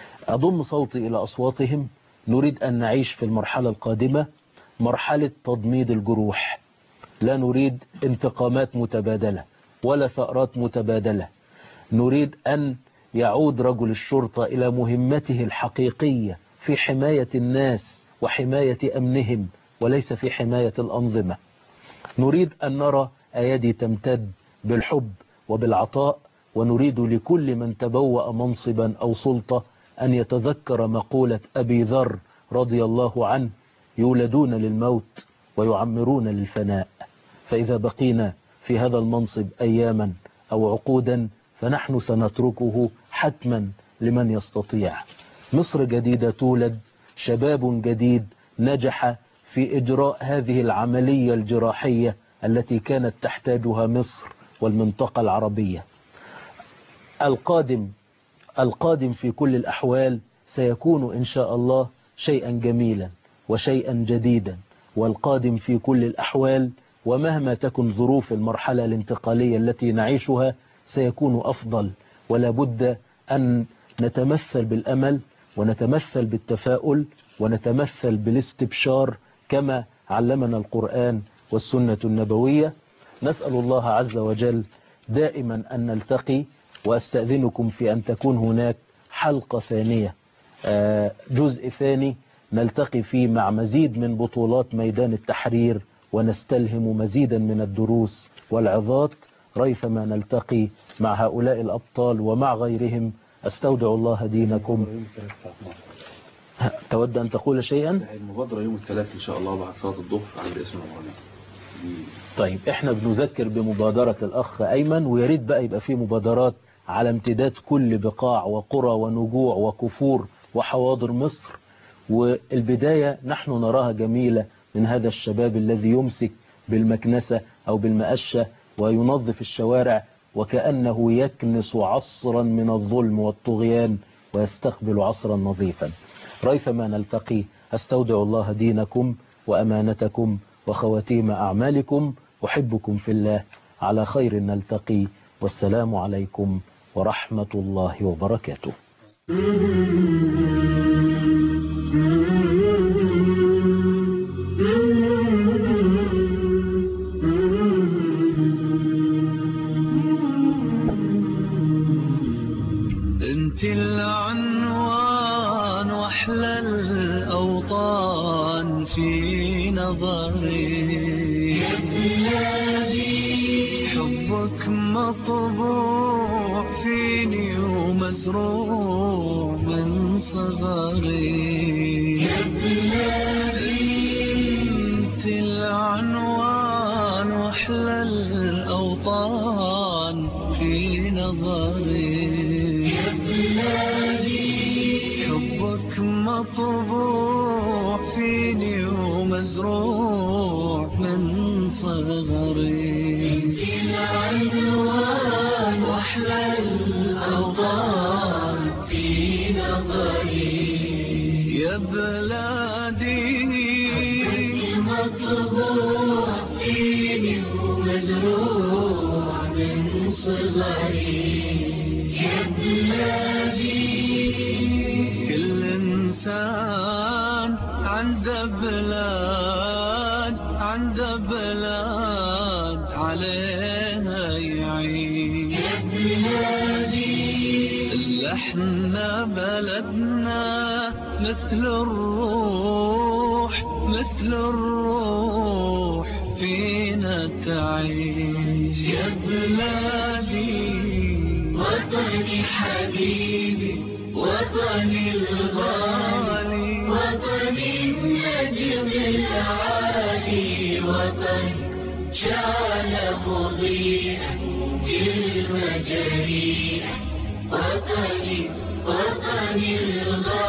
أضم صوتي إلى أصواتهم نريد أن نعيش في المرحلة القادمة مرحلة تضميد الجروح لا نريد انتقامات متبادلة ولا ثأرات متبادلة نريد أن يعود رجل الشرطة إلى مهمته الحقيقية في حماية الناس وحماية أمنهم وليس في حماية الأنظمة نريد أن نرى أيدي تمتد بالحب وبالعطاء ونريد لكل من تبوأ منصبا أو سلطة أن يتذكر مقولة أبي ذر رضي الله عنه يولدون للموت ويعمرون للفناء فإذا بقينا في هذا المنصب أياما أو عقودا فنحن سنتركه حتما لمن يستطيع مصر جديدة تولد شباب جديد نجح في إجراء هذه العملية الجراحية التي كانت تحتاجها مصر والمنطقة العربية القادم القادم في كل الأحوال سيكون إن شاء الله شيئا جميلا وشيئا جديدا والقادم في كل الأحوال ومهما تكن ظروف المرحلة الانتقالية التي نعيشها سيكون أفضل ولا بد أن نتمثل بالأمل ونتمثل بالتفاؤل ونتمثل بالاستبشار كما علمنا القرآن والسنة النبوية نسأل الله عز وجل دائما أن نلتقي وأستأذنكم في أن تكون هناك حلقة ثانية آه، جزء ثاني نلتقي فيه مع مزيد من بطولات ميدان التحرير ونستلهم مزيدا من الدروس والعظات ريثما نلتقي مع هؤلاء الأبطال ومع غيرهم أستودع الله دينكم تود أن تقول شيئا المبادرة يوم الثلاث إن شاء الله بعد صلاة الظهر عند اسم المغني طيب احنا بنذكر بمبادرة الأخ أيمن ويريد بقى يبقى في مبادرات على امتداد كل بقاع وقرى ونجوع وكفور وحواضر مصر والبداية نحن نراها جميلة من هذا الشباب الذي يمسك بالمكنسة أو بالمقشة وينظف الشوارع وكأنه يكنس عصرا من الظلم والطغيان ويستقبل عصرا نظيفا ريثما نلتقي أستودع الله دينكم وأمانتكم وخواتيم أعمالكم أحبكم في الله على خير نلتقي والسلام عليكم ورحمة الله وبركاته انت العنوان واحلى الاوطان في نظري يا بلادي حبك مطبوع فيني ومزروع من صغري يا بلادي انت العنوان واحلى الاوطان في نظري يا بلادي حبك مطبوع فيني ومزروع من صغري انت العنوان واحلى الاوطان في نظري يا بلادي حبك مطبوع فيني ومزروع من صغري يا بلادي كل انسان عنده بلاد عنده بلاد عليها يعيش يا بلادي اللي احنا بلدنا مثل الروح مثل الروح فينا تعيش يا بلادي وطني حبيبي وطني الغالي وطني النجم العالي وطني شعل مضيئا بالمجاريح وطني وطني الغالي